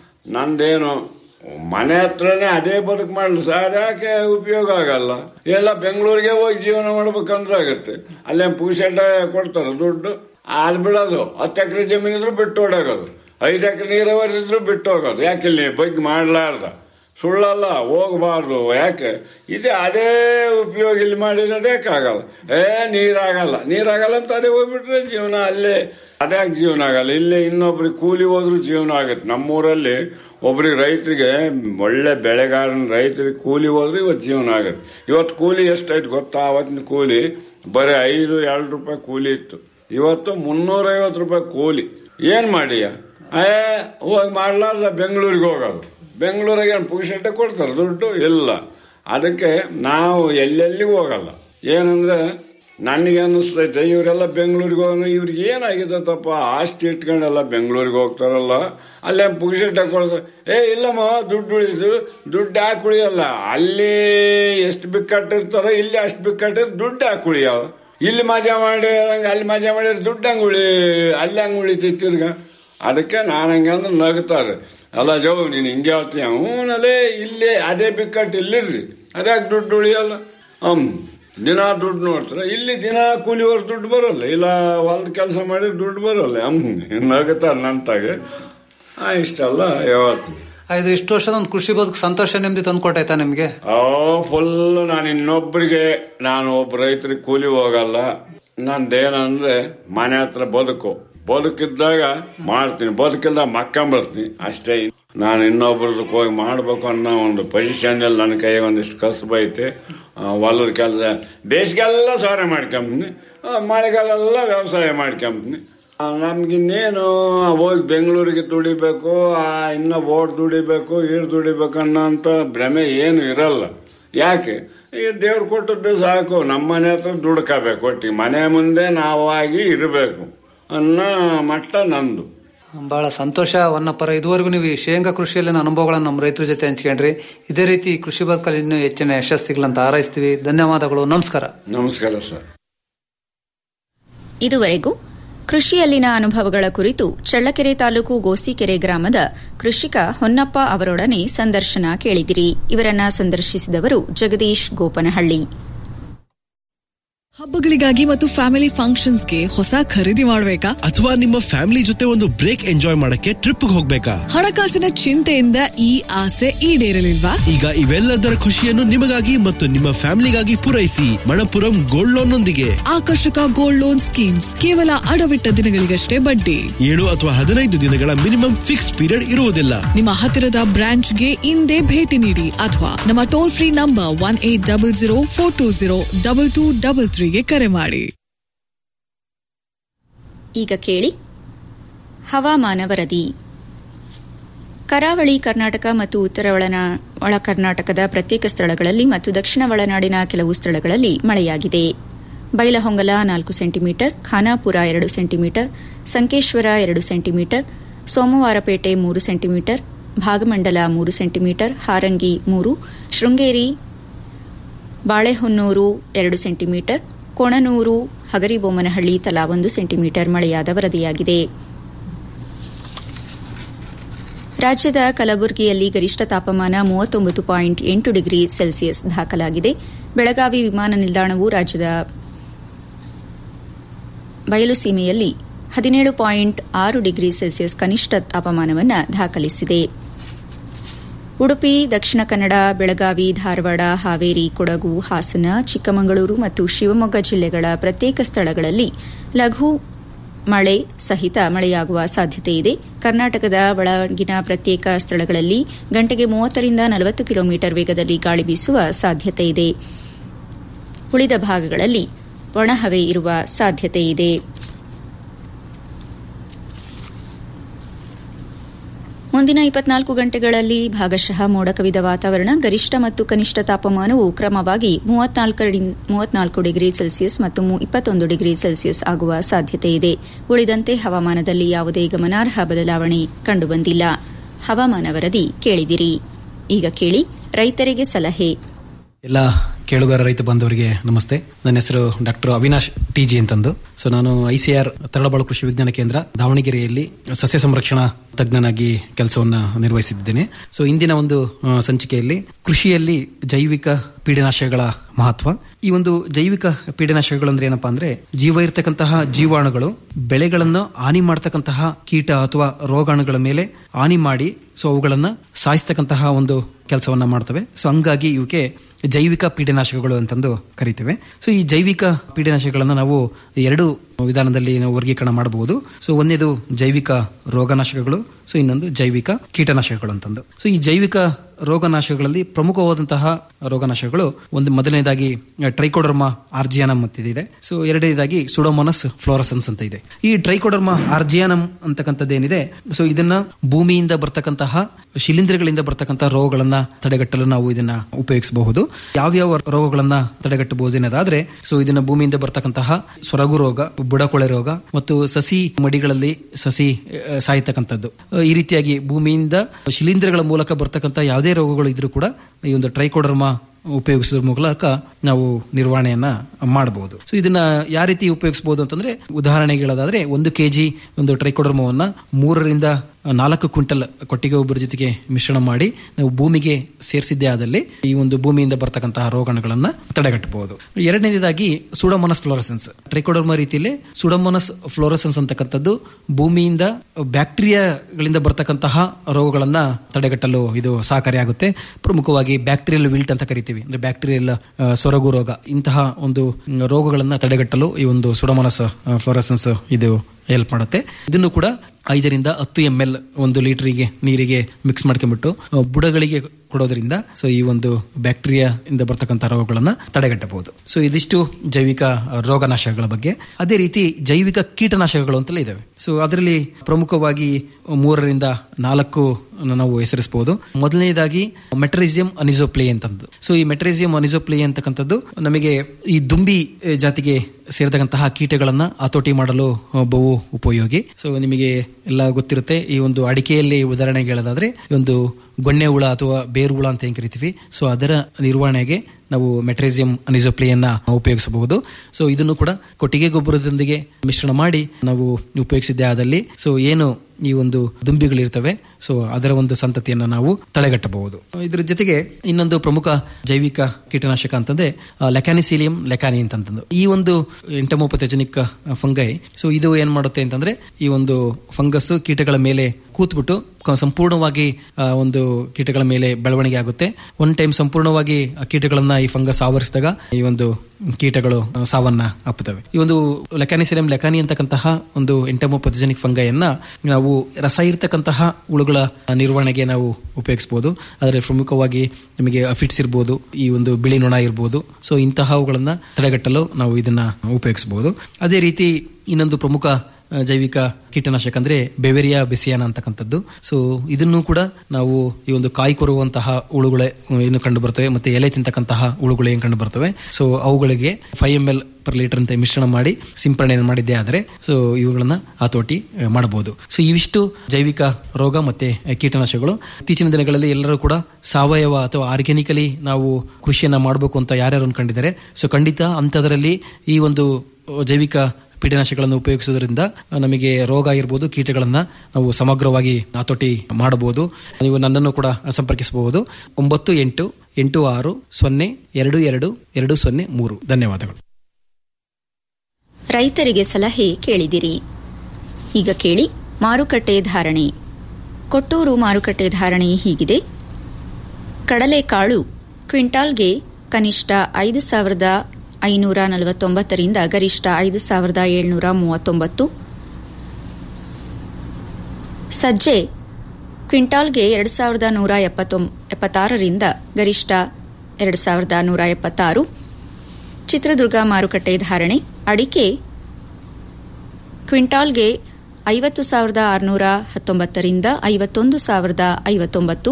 ನಂದೇನು ಮನೆ ಹತ್ರನೇ ಅದೇ ಬದುಕು ಮಾಡಲು ಸರ್ ಯಾಕೆ ಉಪಯೋಗ ಆಗಲ್ಲ ಎಲ್ಲ ಬೆಂಗಳೂರಿಗೆ ಹೋಗಿ ಜೀವನ ಮಾಡ್ಬೇಕಂದ್ರೆ ಆಗುತ್ತೆ ಅಲ್ಲೇನು ಪುಷೇಟ ಕೊಡ್ತಾರೆ ದುಡ್ಡು ಅಲ್ಲಿ ಬಿಡೋದು ಹತ್ತು ಎಕರೆ ಜಮೀನಿದ್ರು ಬಿಟ್ಟು ಹೊಡೋಗೋದು ಐದು ಎಕರೆ ನೀರಾವರಿ ಇದ್ರು ಬಿಟ್ಟು ಹೋಗೋದು ಯಾಕೆ ಇಲ್ಲಿ ಬಗ್ಗೆ ಮಾಡ್ಲಾರ್ದ ಸುಳ್ಳಲ್ಲ ಹೋಗಬಾರ್ದು ಯಾಕೆ ಇದೆ ಅದೇ ಉಪಯೋಗ ಇಲ್ಲಿ ಮಾಡಿರೋದೇಕಾಗಲ್ಲ ಏ ನೀರಾಗಲ್ಲ ನೀರಾಗಲ್ಲ ಅಂತ ಅದೇ ಹೋಗ್ಬಿಟ್ರೆ ಜೀವನ ಅಲ್ಲೇ ಅದ್ಯಾಕೆ ಜೀವನ ಆಗಲ್ಲ ಇಲ್ಲೇ ಇನ್ನೊಬ್ರಿಗೆ ಕೂಲಿ ಹೋದ್ರೂ ಜೀವನ ಆಗುತ್ತೆ ನಮ್ಮೂರಲ್ಲಿ ಒಬ್ರಿಗೆ ರೈತರಿಗೆ ಒಳ್ಳೆ ಬೆಳೆಗಾರನ ರೈತರಿಗೆ ಕೂಲಿ ಹೋದ್ರೆ ಇವತ್ತು ಜೀವನ ಆಗುತ್ತೆ ಇವತ್ತು ಕೂಲಿ ಎಷ್ಟಾಯ್ತು ಗೊತ್ತಾ ಅವತ್ತಿನ ಕೂಲಿ ಬರೀ ಐದು ಎರಡು ರೂಪಾಯಿ ಕೂಲಿ ಇತ್ತು ಇವತ್ತು ಮುನ್ನೂರೈವತ್ತು ರೂಪಾಯಿ ಕೂಲಿ ಏನ್ ಮಾಡಿಯ ಏ ಹೋಗಿ ಮಾಡ್ಲಾರ್ದ ಬೆಂಗಳೂರಿಗೆ ಹೋಗೋದು ಬೆಂಗಳೂರಿಗೆ ಏನು ಪುಕ್ಷಟ್ಟೆ ಕೊಡ್ತಾರೆ ದುಡ್ಡು ಇಲ್ಲ ಅದಕ್ಕೆ ನಾವು ಎಲ್ಲೆಲ್ಲಿಗೂ ಹೋಗಲ್ಲ ಏನಂದ್ರೆ ನನಗೆ ಅನ್ನಿಸ್ತೈತೆ ಇವರೆಲ್ಲ ಬೆಂಗಳೂರಿಗೆ ಹೋಗ ಇವ್ರಿಗೆ ಏನಾಗಿದ್ದಪ್ಪ ಆಸ್ತಿ ಇಟ್ಕೊಂಡೆಲ್ಲ ಬೆಂಗಳೂರಿಗೆ ಹೋಗ್ತಾರಲ್ಲ ಅಲ್ಲೇ ಪುಕ್ಷಟ್ಟೆ ಕೊಡ್ತಾರೆ ಏ ಇಲ್ಲಮ್ಮ ದುಡ್ಡು ಉಳಿದು ದುಡ್ಡು ಯಾಕೆ ಉಳಿಯಲ್ಲ ಅಲ್ಲಿ ಎಷ್ಟು ಬಿಕ್ಕಟ್ಟಿರ್ತಾರೋ ಇಲ್ಲಿ ಅಷ್ಟು ಬಿಕ್ಕಟ್ಟಿರ್ ದುಡ್ಡು ಯಾಕೆ ಉಳಿಯಲ್ಲ ಇಲ್ಲಿ ಮಜಾ ಮಾಡಿ ಅಲ್ಲಿ ಮಜಾ ಮಾಡಿದ್ರೆ ದುಡ್ಡು ಹಂಗೆ ಉಳಿ ಅಲ್ಲಿ ಹಂಗೆ ಉಳಿತೈತಿ ತಿರ್ಗ ಅದಕ್ಕೆ ನಾನು ಹಂಗೆ ಅಂದ್ರೆ ನಗ್ತಾರೆ ಅಲ್ಲ ಜೋ ನೀನು ಹಿಂಗೆ ಹೇಳ್ತೀಯ ಹ್ಞೂನಲ್ಲೇ ಇಲ್ಲೇ ಅದೇ ಬಿಕ್ಕಟ್ಟು ಇಲ್ಲಿರ್ರಿ ಅದ್ಯಾಕೆ ದುಡ್ಡು ಉಳಿಯಲ್ಲ ಹ್ಮ್ ದಿನ ದುಡ್ಡು ನೋಡ್ತಾರೆ ಇಲ್ಲಿ ದಿನ ಕೂಲಿಯವ್ರ ದುಡ್ಡು ಬರೋಲ್ಲ ಇಲ್ಲ ಹೊಲ್ದ ಕೆಲಸ ಮಾಡಿ ದುಡ್ಡು ಬರೋಲ್ಲ ಹಮ್ ನಗುತ್ತಾರೆ ನಂತಾಗೆ ಆ, ಇಷ್ಟಲ್ಲ ಹೇಳ್ತೀನಿ ಇದು ಇಷ್ಟು ವರ್ಷದ ಒಂದು ಕೃಷಿ ಬದುಕು ಸಂತೋಷ ನೆಮ್ಮದಿ ತಂದ್ಕೊಟ್ಟೈತಾ ನಿಮ್ಗೆ ಓ ಫುಲ್ ನಾನು ಇನ್ನೊಬ್ಬರಿಗೆ ನಾನು ಒಬ್ಬ ರೈತರಿಗೆ ಕೂಲಿ ಹೋಗಲ್ಲ ನಂದೇನಂದ್ರೆ ಮನೆ ಹತ್ರ ಬದುಕು ಬದುಕಿದ್ದಾಗ ಮಾಡ್ತೀನಿ ಬದುಕಿಲ್ದಾಗ ಮಕ್ಕಂಬರ್ತೀನಿ ಅಷ್ಟೇ ನಾನು ಇನ್ನೊಬ್ರದಕ್ಕೆ ಹೋಗಿ ಮಾಡ್ಬೇಕು ಅನ್ನೋ ಒಂದು ಪೊಸಿಷನ್ ಅಲ್ಲಿ ನನ್ನ ಕೈಗೆ ಒಂದಿಷ್ಟು ಕಸಬು ಐತೆ ಆ, ಹೊಲದ ಕೆಲಸ ಬೇಸಿಗೆಲ್ಲ ಸಾರೆ ಮಾಡ್ಕೊಂತೀನಿ ಆ, ಮಳೆಗಾಲೆಲ್ಲ ವ್ಯವಸಾಯ ಮಾಡ್ಕೊಂತೀನಿ ಆ, ನಮ್ಗಿನ್ನೇನು ಹೋಗಿ ಬೆಂಗಳೂರಿಗೆ ದುಡಿಬೇಕು ಆ, ಇನ್ನ ಓಡ್ ದುಡಿಬೇಕು ಈಡ್ ದುಡಿಬೇಕು ಅನ್ನೋ ಅಂತ ಭ್ರಮೆ ಏನು ಇರಲ್ಲ ಯಾಕೆ ಈ ದೇವ್ರು ಕೊಟ್ಟದ್ದು ಸಾಕು ನಮ್ಮ ಮನೆ ಹತ್ರ ದುಡ್ಕೋಬೇಕು ಒಟ್ಟಿಗೆ ಮನೆ ಮುಂದೆ ನಾವಾಗಿ ಇರಬೇಕು ಅನ್ನೋ ಮಟ್ಟ ನಂದು ಬಹಳ ಸಂತೋಷ ಹೊನ್ನಪ್ಪರ ಇದುವರೆಗೂ ನೀವು ಈ ಶೇಂಗಾ ಕೃಷಿಯಲ್ಲಿನ ಅನುಭವಗಳನ್ನು ನಮ್ಮ ರೈತರ ಜೊತೆ ಹಂಚ್ಕೊಂಡ್ರಿ ಇದೇ ರೀತಿ ಕೃಷಿ ಬದುಕಲ್ಲಿ ಇನ್ನೂ ಹೆಚ್ಚಿನ ಯಶಸ್ಸು ಸಿಗ್ಲಂತ ಹಾರೈಸ್ತೀವಿ ಧನ್ಯವಾದಗಳು ನಮಸ್ಕಾರ ನಮಸ್ಕಾರ ಸರ್ ಇದುವರೆಗೂ ಕೃಷಿಯಲ್ಲಿನ ಅನುಭವಗಳ ಕುರಿತು ಚಳ್ಳಕೆರೆ ತಾಲೂಕು ಗೋಸಿಕೆರೆ ಗ್ರಾಮದ ಕೃಷಿಕ ಹೊನ್ನಪ್ಪ ಅವರೊಡನೆ ಸಂದರ್ಶನ ಕೇಳಿದಿರಿ ಇವರನ್ನ ಸಂದರ್ಶಿಸಿದವರು ಜಗದೀಶ್ ಗೋಪನಹಳ್ಳಿ ಹಬ್ಬಗಳಿಗಾಗಿ ಮತ್ತು ಫ್ಯಾಮಿಲಿ ಫಂಕ್ಷನ್ಸ್ಗೆ ಹೊಸ ಖರೀದಿ ಮಾಡಬೇಕಾ ಅಥವಾ ನಿಮ್ಮ ಫ್ಯಾಮಿಲಿ ಜೊತೆ ಒಂದು ಬ್ರೇಕ್ ಎಂಜಾಯ್ ಮಾಡಕ್ಕೆ ಟ್ರಿಪ್ ಹೋಗ್ಬೇಕಾ ಹಣಕಾಸಿನ ಚಿಂತೆಯಿಂದ ಈ ಆಸೆ ಈಡೇರಲಿಲ್ವಾ ಈಗ ಇವೆಲ್ಲದರ ಖುಷಿಯನ್ನು ನಿಮಗಾಗಿ ಮತ್ತು ನಿಮ್ಮ ಫ್ಯಾಮಿಲಿಗಾಗಿ ಪೂರೈಸಿ ಮಣಪುರಂ ಗೋಲ್ಡ್ ಲೋನ್ ನೊಂದಿಗೆ ಆಕರ್ಷಕ ಗೋಲ್ಡ್ ಲೋನ್ ಸ್ಕೀಮ್ಸ್ ಕೇವಲ ಅಡವಿಟ್ಟ ದಿನಗಳಿಗಷ್ಟೇ ಬಡ್ಡಿ ಏಳು ಅಥವಾ ಹದಿನೈದು ದಿನಗಳ ಮಿನಿಮಮ್ ಫಿಕ್ಸ್ ಪೀರಿಯಡ್ ಇರುವುದಿಲ್ಲ ನಿಮ್ಮ ಹತ್ತಿರದ ಬ್ರಾಂಚ್ಗೆ ಇಂದೇ ಭೇಟಿ ನೀಡಿ ಅಥವಾ ನಮ್ಮ toll free number one eight double zero four two zero double two double ತ್ರೀಗೆ ಕರೆ ಮಾಡಿ ಈಗ ಕೇಳಿ ಹವಾಮಾನ ವರದಿ ಕರಾವಳಿ ಕರ್ನಾಟಕ ಮತ್ತು ಉತ್ತರ ಒಳನಾ ಒಳ ಕರ್ನಾಟಕದ ಪ್ರತ್ಯೇಕ ಸ್ಥಳಗಳಲ್ಲಿ ಮತ್ತು ದಕ್ಷಿಣ ಒಳನಾಡಿನ ಕೆಲವು ಸ್ಥಳಗಳಲ್ಲಿ ಮಳೆಯಾಗಿದೆ ಬೈಲಹೊಂಗಲ ನಾಲ್ಕು ಸೆಂಟಿಮೀಟರ್ ಖಾನಾಪುರ ಎರಡು ಸೆಂಟಿಮೀಟರ್ ಸಂಕೇಶ್ವರ ಎರಡು ಸೆಂಟಿಮೀಟರ್ ಸೋಮವಾರಪೇಟೆ ಮೂರು ಸೆಂಟಿಮೀಟರ್ ಭಾಗಮಂಡಲ ಮೂರು ಸೆಂಟಿಮೀಟರ್ ಹಾರಂಗಿ ಮೂರು ಶೃಂಗೇರಿ ಬಾಳೆಹೊನ್ನೂರು ಎರಡು ಸೆಂಟಿಮೀಟರ್ ಕೊಣನೂರು ಹಗರಿಬೊಮ್ಮನಹಳ್ಳಿ ತಲಾ ಒಂದು ಸೆಂಟಿಮೀಟರ್ ಮಳೆಯಾದ ವರದಿಯಾಗಿದೆ ರಾಜ್ಯದ ಕಲಬುರಗಿಯಲ್ಲಿ ಗರಿಷ್ಠ ತಾಪಮಾನ ಮೂವತ್ತೊಂಬತ್ತು ಪಾಯಿಂಟ್ ಎಂಟು ಡಿಗ್ರಿ ಸೆಲ್ಸಿಯಸ್ ದಾಖಲಾಗಿದೆ ಬೆಳಗಾವಿ ವಿಮಾನ ನಿಲ್ದಾಣವು ರಾಜ್ಯದ ಬಯಲು ಸೀಮೆಯಲ್ಲಿ ಹದಿನೇಳು ಪಾಯಿಂಟ್ ಆರು ಡಿಗ್ರಿ ಸೆಲ್ಸಿಯಸ್ ಕನಿಷ್ಠ ತಾಪಮಾನವನ್ನು ದಾಖಲಿಸಿದೆ ಉಡುಪಿ ದಕ್ಷಿಣ ಕನ್ನಡ ಬೆಳಗಾವಿ ಧಾರವಾಡ ಹಾವೇರಿ ಕೊಡಗು ಹಾಸನ ಚಿಕ್ಕಮಗಳೂರು ಮತ್ತು ಶಿವಮೊಗ್ಗ ಜಿಲ್ಲೆಗಳ ಪ್ರತ್ಯೇಕ ಸ್ಥಳಗಳಲ್ಲಿ ಲಘು ಮಳೆ ಸಹಿತ ಮಳೆಯಾಗುವ ಸಾಧ್ಯತೆ ಇದೆ ಕರ್ನಾಟಕದ ಒಳಗಿನ ಪ್ರತ್ಯೇಕ ಸ್ಥಳಗಳಲ್ಲಿ ಗಂಟೆಗೆ ಮೂವತ್ತರಿಂದ ನಲವತ್ತು ಕಿಲೋಮೀಟರ್ ವೇಗದಲ್ಲಿ ಗಾಳಿ ಬೀಸುವ ಸಾಧ್ಯತೆ ಇದೆ ಉಳಿದ ಭಾಗಗಳಲ್ಲಿ ಒಣಹವೆ ಇರುವ ಸಾಧ್ಯತೆ ಇದೆ ಮುಂದಿನ ಇಪ್ಪತ್ನಾಲ್ಕು ಗಂಟೆಗಳಲ್ಲಿ ಭಾಗಶಃ ಮೋಡ ಕವಿದ ವಾತಾವರಣ ಗರಿಷ್ಠ ಮತ್ತು ಕನಿಷ್ಠ ತಾಪಮಾನವು ಕ್ರಮವಾಗಿ ಮೂವತ್ನಾಲ್ಕು ಡಿಗ್ರಿ ಸೆಲ್ಸಿಯಸ್ ಮತ್ತು ಇಪ್ಪತ್ತೊಂದು ಡಿಗ್ರಿ ಸೆಲ್ಸಿಯಸ್ ಆಗುವ ಸಾಧ್ಯತೆ ಇದೆ ಉಳಿದಂತೆ ಹವಾಮಾನದಲ್ಲಿ ಯಾವುದೇ ಗಮನಾರ್ಹ ಬದಲಾವಣೆ ಕಂಡುಬಂದಿಲ್ಲ ಹವಾಮಾನ ವರದಿ ಕೇಳಿದಿರಿ ಈಗ ಕೇಳಿ ರೈತರಿಗೆ ಸಲಹೆ ಎಲ್ಲ ಕೇಳುಗರ ರೈತ ಬಾಂಧವರಿಗೆ ನಮಸ್ತೆ ನನ್ನ ಹೆಸರು ಡಾಕ್ಟರ್ ಅವಿನಾಶ್ ಟಿಜಿ ಅಂತಂದು ಸೊ ನಾನು ಐಸಿಆರ್ ತರಳಬಾಳು ಕೃಷಿ ವಿಜ್ಞಾನ ಕೇಂದ್ರ ದಾವಣಗೆರೆಯಲ್ಲಿ ಸಸ್ಯ ಸಂರಕ್ಷಣಾ ತಜ್ಞನಾಗಿ ಕೆಲಸವನ್ನ ನಿರ್ವಹಿಸಿದ್ದೇನೆ ಸೊ ಇಂದಿನ ಒಂದು ಆ, ಸಂಚಿಕೆಯಲ್ಲಿ ಕೃಷಿಯಲ್ಲಿ ಜೈವಿಕ ಪೀಡನಾಶಕಗಳ ಮಹತ್ವ ಈ ಒಂದು ಜೈವಿಕ ಪೀಡನಾಶಕಗಳು ಅಂದ್ರೆ ಏನಪ್ಪಾ ಅಂದ್ರೆ ಜೀವ ಇರ್ತಕ್ಕಂತಹ ಜೀವಾಣುಗಳು ಬೆಳೆಗಳನ್ನು ಹಾನಿ ಮಾಡ್ತಕ್ಕಂತಹ ಕೀಟ ಅಥವಾ ರೋಗಾಣುಗಳ ಮೇಲೆ ಹಾನಿ ಮಾಡಿ ಸೊ ಅವುಗಳನ್ನ ಸಾಯಿಸ್ತಕ್ಕಂತಹ ಒಂದು ಕೆಲಸವನ್ನ ಮಾಡ್ತವೆ ಸೊ ಹಂಗಾಗಿ ಇವಕ್ಕೆ ಜೈವಿಕ ಪೀಡನಾಶಕಗಳು ಅಂತಂದು ಕರಿತೇವೆ ಸೊ ಈ ಜೈವಿಕ ಪೀಡನಾಶಕಗಳನ್ನು ನಾವು ಎರಡು ವಿಧಾನದಲ್ಲಿ ನಾವು ವರ್ಗೀಕರಣ ಮಾಡಬಹುದು ಸೊ ಒಂದೇದು ಜೈವಿಕ ರೋಗನಾಶಕಗಳು ಸೊ ಇನ್ನೊಂದು ಜೈವಿಕ ಕೀಟನಾಶಕಗಳು ಅಂತಂದು ಸೊ ಈ ಜೈವಿಕ ರೋಗನಾಶಕಗಳಲ್ಲಿ ಪ್ರಮುಖವಾದಂತಹ ರೋಗನಾಶಕಗಳು ಒಂದು ಮೊದಲನೇದಾಗಿ ಟ್ರೈಕೋಡರ್ಮಾ ಆರ್ಜಿಯಾನಮ್ ಅಂತಿದೆ ಸೊ ಎರಡನೇದಾಗಿ ಸುಡೋಮೋನಸ್ ಫ್ಲೋರಸನ್ಸ್ ಅಂತ ಇದೆ ಈ ಟ್ರೈಕೋಡರ್ಮಾ ಆರ್ಜಿಯಾನಮ್ ಅಂತಕ್ಕಂಥದ್ದೇನಿದೆ ಸೊ ಇದನ್ನ ಭೂಮಿಯಿಂದ ಬರ್ತಕ್ಕಂತಹ ಶಿಲೀಂಧ್ರಗಳಿಂದ ಬರ್ತಕ್ಕಂತಹ ರೋಗಗಳನ್ನ ತಡೆಗಟ್ಟಲು ನಾವು ಇದನ್ನ ಉಪಯೋಗಿಸಬಹುದು ಯಾವ್ಯಾವ ರೋಗಗಳನ್ನ ತಡೆಗಟ್ಟಬಹುದು ಅನ್ನೋದಾದ್ರೆ ಸೊ ಇದನ್ನ ಭೂಮಿಯಿಂದ ಬರ್ತಕ್ಕಂತಹ ಸೊರಗು ರೋಗ ಬುಡಕೊಳೆ ರೋಗ ಮತ್ತು ಸಸಿ ಮಡಿಗಳಲ್ಲಿ ಸಸಿ ಆ, ಸಾಯ್ತಕ್ಕಂಥದ್ದು ಆ, ಈ ರೀತಿಯಾಗಿ ಭೂಮಿಯಿಂದ ಶಿಲೀಂಧ್ರಗಳ ಮೂಲಕ ಬರ್ತಕ್ಕಂಥ ಯಾವುದೇ ರೋಗಗಳು ಇದ್ರೂ ಕೂಡ ಈ ಒಂದು ಟ್ರೈಕೋಡರ್ಮಾ ಉಪಯೋಗಿಸೋದ್ರ ಮೂಲಕ ನಾವು ನಿರ್ವಹಣೆಯನ್ನ ಮಾಡಬಹುದು ಸೊ ಇದನ್ನ ಯಾವ ರೀತಿ ಉಪಯೋಗಿಸಬಹುದು ಅಂತಂದ್ರೆ ಉದಾಹರಣೆಗೆ ಹೇಳೋದಾದ್ರೆ ಒಂದು ಕೆಜಿ ಒಂದು ಟ್ರೈಕೋಡರ್ಮವನ್ನ ಮೂರರಿಂದ ನಾಲ್ಕು ಕ್ವಿಂಟಲ್ ಕೊಟ್ಟಿಗೆ ಗೊಬ್ಬರ ಜೊತೆಗೆ ಮಿಶ್ರಣ ಮಾಡಿ ನಾವು ಭೂಮಿಗೆ ಸೇರಿಸಿದ್ದೇ ಆದಲ್ಲಿ ಈ ಒಂದು ಭೂಮಿಯಿಂದ ಬರ್ತಕ್ಕಂತಹ ರೋಗಾಣುಗಳನ್ನ ತಡೆಗಟ್ಟಬಹುದು ಎರಡನೇದಾಗಿ ಸುಡಮೋನಸ್ ಫ್ಲೋರಸೆನ್ಸ್ ಟ್ರೈಕೋಡರ್ಮಾ ರೀತಿಯಲ್ಲಿ ಸುಡಮೋನಸ್ ಫ್ಲೋರಸೆನ್ಸ್ ಅಂತಕ್ಕಂಥದ್ದು ಭೂಮಿಯಿಂದ ಬ್ಯಾಕ್ಟೀರಿಯಾಗಳಿಂದ ಬರ್ತಕ್ಕಂತಹ ರೋಗಗಳನ್ನ ತಡೆಗಟ್ಟಲು ಇದು ಸಹಕಾರಿಯಾಗುತ್ತೆ ಪ್ರಮುಖವಾಗಿ ಬ್ಯಾಕ್ಟೀರಿಯಲ್ ವಿಲ್ಟ್ ಅಂತ ಕರಿತೀವಿ ಅಂದ್ರೆ ಬ್ಯಾಕ್ಟೀರಿಯಲ್ ಆ, ಸೊರಗು ರೋಗ ಇಂತಹ ಒಂದು ಮ್, ರೋಗಗಳನ್ನ ತಡೆಗಟ್ಟಲು ಈ ಒಂದು ಸುಡಮೋನಸ್ ಫ್ಲೋರಸೆನ್ಸ್ ಇದು ಹೆಲ್ಪ್ ಮಾಡುತ್ತೆ ಇದನ್ನು ಕೂಡ ಐದರಿಂದ ಹತ್ತು ಎಂ ಎಲ್ ಒಂದು ಲೀಟರಿಗೆ ನೀರಿಗೆ ಮಿಕ್ಸ್ ಮಾಡ್ಕೊಂಡ್ಬಿಟ್ಟು ಆ, ಬುಡಗಳಿಗೆ ಕೊಡೋದ್ರಿಂದ ಸೊ ಈ ಒಂದು ಬ್ಯಾಕ್ಟೀರಿಯಾ ಇಂದ ಬರ್ತಕ್ಕಂಥ ರೋಗಗಳನ್ನ ತಡೆಗಟ್ಟಬಹುದು ಸೊ ಇದಿಷ್ಟು ಜೈವಿಕ ರೋಗನಾಶಕಗಳ ಬಗ್ಗೆ ಅದೇ ರೀತಿ ಜೈವಿಕ ಕೀಟನಾಶಕಗಳು ಅಂತಲೇ ಇದಾವೆ ಸೊ ಅದರಲ್ಲಿ ಪ್ರಮುಖವಾಗಿ ಮೂರರಿಂದ ನಾಲ್ಕು ನಾವು ಹೆಸರಿಸಬಹುದು ಮೊದಲನೇದಾಗಿ ಮೆಟ್ರೇಸಿಯಂ ಅನಿಸೋಪ್ಲೇ ಅಂತಂದು ಸೊ ಈ ಮೆಟ್ರೇಸಿಯಂ ಅನಿಸೋಪ್ಲೇ ಅಂತಕ್ಕಂಥದ್ದು ನಮಗೆ ಈ ದುಂಬಿ ಅಹ್, ಜಾತಿಗೆ ಸೇರಿದಂತಹ ಕೀಟಗಳನ್ನ ಹತೋಟಿ ಮಾಡಲು ಅಹ್, ಬಹು ಉಪಯೋಗಿ ಸೊ ನಿಮಗೆ ಎಲ್ಲ ಗೊತ್ತಿರುತ್ತೆ ಈ ಒಂದು ಅಡಿಕೆಯಲ್ಲಿ ಉದಾಹರಣೆಗೆ ಹೇಳೋದಾದ್ರೆ ಈ ಒಂದು ಗೊಣ್ಣೆ ಹುಳ ಅಥವಾ ಬೇರು ಹುಳ ಅಂತ ಏನ್ ಕರಿತೀವಿ ಸೊ ಅದರ ನಿರ್ವಹಣೆಗೆ ನಾವು ಮೆಟ್ರೇಸಿಯಂ ಅನಿಸೋಪ್ಲಿಯನ್ನ ಉಪಯೋಗಿಸಬಹುದು ಸೊ ಇದನ್ನು ಕೂಡ ಕೊಟ್ಟಿಗೆ ಗೊಬ್ಬರದೊಂದಿಗೆ ಮಿಶ್ರಣ ಮಾಡಿ ನಾವು ಉಪಯೋಗಿಸಿದ್ದೇ ಆದಲ್ಲಿ ಸೊ ಏನು ಈ ಒಂದು ದುಂಬಿಗಳಿರ್ತವೆ ಸೊ ಅದರ ಒಂದು ಸಂತತಿಯನ್ನ ನಾವು ತಡೆಗಟ್ಟಬಹುದು ಇದ್ರ ಜೊತೆಗೆ ಇನ್ನೊಂದು ಪ್ರಮುಖ ಜೈವಿಕ ಕೀಟನಾಶಕ ಅಂತಂದ್ರೆ ಲೆಕಾನಿಸೀಲಿಯಂ ಲೆಕಾನಿ ಅಂತಂದು ಈ ಒಂದು ಎಂಟಮೋಪಥೆಜನಿಕ್ ಫಂಗೈ ಸೊ ಇದು ಏನ್ ಮಾಡುತ್ತೆ ಅಂತಂದ್ರೆ ಈ ಒಂದು ಫಂಗಸ್ ಕೀಟಗಳ ಮೇಲೆ ಕೂತ್ಬಿಟ್ಟು ಕ- ಸಂಪೂರ್ಣವಾಗಿ ಆ, ಒಂದು ಕೀಟಗಳ ಮೇಲೆ ಬೆಳವಣಿಗೆ ಆಗುತ್ತೆ ಒನ್ ಟೈಮ್ ಸಂಪೂರ್ಣವಾಗಿ ಆ ಕೀಟಗಳನ್ನ ಈ ಫಂಗಸ್ ಆವರಿಸಿದಾಗ ಈ ಒಂದು ಕೀಟಗಳು ಆ, ಸಾವನ್ನ ಅಪ್ಪುತ್ತವೆ ಈ ಒಂದು ಲೆಕಾನಿಸಿರಂ ಲೆಕಾನಿ ಅಂತಕ್ಕಂತಹ ಒಂದು ಎಂಟಮೋಪಥೆಜನಿಕ್ ಫಂಗೈಯನ್ನ ನಾವು ರಸ ಇರ್ತಕ್ಕಂತಹ ಹುಳುಗಳ ನಿರ್ವಹಣೆಗೆ ನಾವು ಉಪಯೋಗಿಸಬಹುದು ಅದರಲ್ಲಿ ಪ್ರಮುಖವಾಗಿ ನಿಮಗೆ ಅಫಿಟ್ಸ್ ಇರ್ಬೋದು ಈ ಒಂದು ಬಿಳಿ ನೊಣ ಇರ್ಬೋದು ಸೊ ಇಂತಹವುಗಳನ್ನ ತಡೆಗಟ್ಟಲು ನಾವು ಇದನ್ನ ಉಪಯೋಗಿಸಬಹುದು ಅದೇ ರೀತಿ ಇನ್ನೊಂದು ಪ್ರಮುಖ ಆ, ಜೈವಿಕ ಕೀಟನಾಶಕ ಅಂದ್ರೆ ಬೆವೆರಿಯಾ ಬೆಸಿಯಾನ ಅಂತಕ್ಕಂಥದ್ದು ಸೊ ಇದನ್ನು ಕೂಡ ನಾವು ಈ ಒಂದು ಕಾಯಿ ಕೊರುವಂತಹ ಹುಳುಗಳೇ ಏನು ಕಂಡು ಬರ್ತವೆ ಮತ್ತೆ ಎಲೆ ತಿಂತಕ್ಕಂತಹ ಹುಳುಗಳು ಏನು ಕಂಡು ಬರ್ತವೆ ಸೊ ಅವುಗಳಿಗೆ five M L per litre ಅಂತ ಮಿಶ್ರಣ ಮಾಡಿ ಸಿಂಪರಣೆ ಮಾಡಿದ್ದೇ ಆದರೆ ಸೊ ಇವುಗಳನ್ನ ಹತೋಟಿ ಆ, ಮಾಡಬಹುದು ಸೊ ಇವಿಷ್ಟು ಜೈವಿಕ ರೋಗ ಮತ್ತೆ ಕೀಟನಾಶಕಗಳು ಇತ್ತೀಚಿನ ದಿನಗಳಲ್ಲಿ ಎಲ್ಲರೂ ಕೂಡ ಸಾವಯವ ಅಥವಾ ಆರ್ಗ್ಯಾನಿಕಲಿ ನಾವು ಕೃಷಿಯನ್ನ ಮಾಡಬೇಕು ಅಂತ ಯಾರ್ಯಾರು ಅನ್ಕೊಂಡಿದ್ದಾರೆ ಸೊ ಖಂಡಿತ ಅಂಥದ್ರಲ್ಲಿ ಈ ಒಂದು ಜೈವಿಕ ಕೀಟನಾಶಕಗಳನ್ನು ಉಪಯೋಗಿಸುವುದರಿಂದ ನಮಗೆ ರೋಗ ಇರ್ಬೋದು ಕೀಟಗಳನ್ನ ನಾವು ಸಮಗ್ರವಾಗಿ ಹತೋಟಿ ಮಾಡಬಹುದು ನೀವು ನನ್ನನ್ನು ಕೂಡ ಸಂಪರ್ಕಿಸಬಹುದು ಒಂಬತ್ತು ಎಂಟು ಎಂಟು ಆರು ಸೊನ್ನೆ ಎರಡು ಎರಡು ಎರಡು ಸೊನ್ನೆ ಮೂರು ಧನ್ಯವಾದಗಳು ರೈತರಿಗೆ ಸಲಹೆ ಕೇಳಿದಿರಿ ಈಗ ಕೇಳಿ ಮಾರುಕಟ್ಟೆ ಧಾರಣೆ ಕೊಟ್ಟೂರು ಮಾರುಕಟ್ಟೆ ಧಾರಣೆ ಹೀಗಿದೆ ಕಡಲೆಕಾಳು ಕ್ವಿಂಟಾಲ್ಗೆ ಕನಿಷ್ಠ ಐದು ಸಾವಿರದ ಐನೂರ ನಲವತ್ತೊಂಬತ್ತರಿಂದ ಗರಿಷ್ಠ ಐದು ಸಾವಿರದ ಏಳ್ನೂರ ಮೂವತ್ತೊಂಬತ್ತು ಸಜ್ಜೆ ಕ್ವಿಂಟಾಲ್ಗೆ ಎರಡು ಸಾವಿರದ ನೂರ ಎಪ್ಪತ್ತೊಂ ಎಪ್ಪತ್ತಾರರಿಂದ ಗರಿಷ್ಠ ಎರಡು ಸಾವಿರದ ನೂರ ಎಪ್ಪತ್ತಾರು ಚಿತ್ರದುರ್ಗ ಮಾರುಕಟ್ಟೆ ಧಾರಣೆ ಅಡಿಕೆ ಕ್ವಿಂಟಾಲ್ಗೆ ಐವತ್ತು ಸಾವಿರದ ಆರುನೂರ ಹತ್ತೊಂಬತ್ತರಿಂದ ಐವತ್ತೊಂದು ಸಾವಿರದ ಐವತ್ತೊಂಬತ್ತು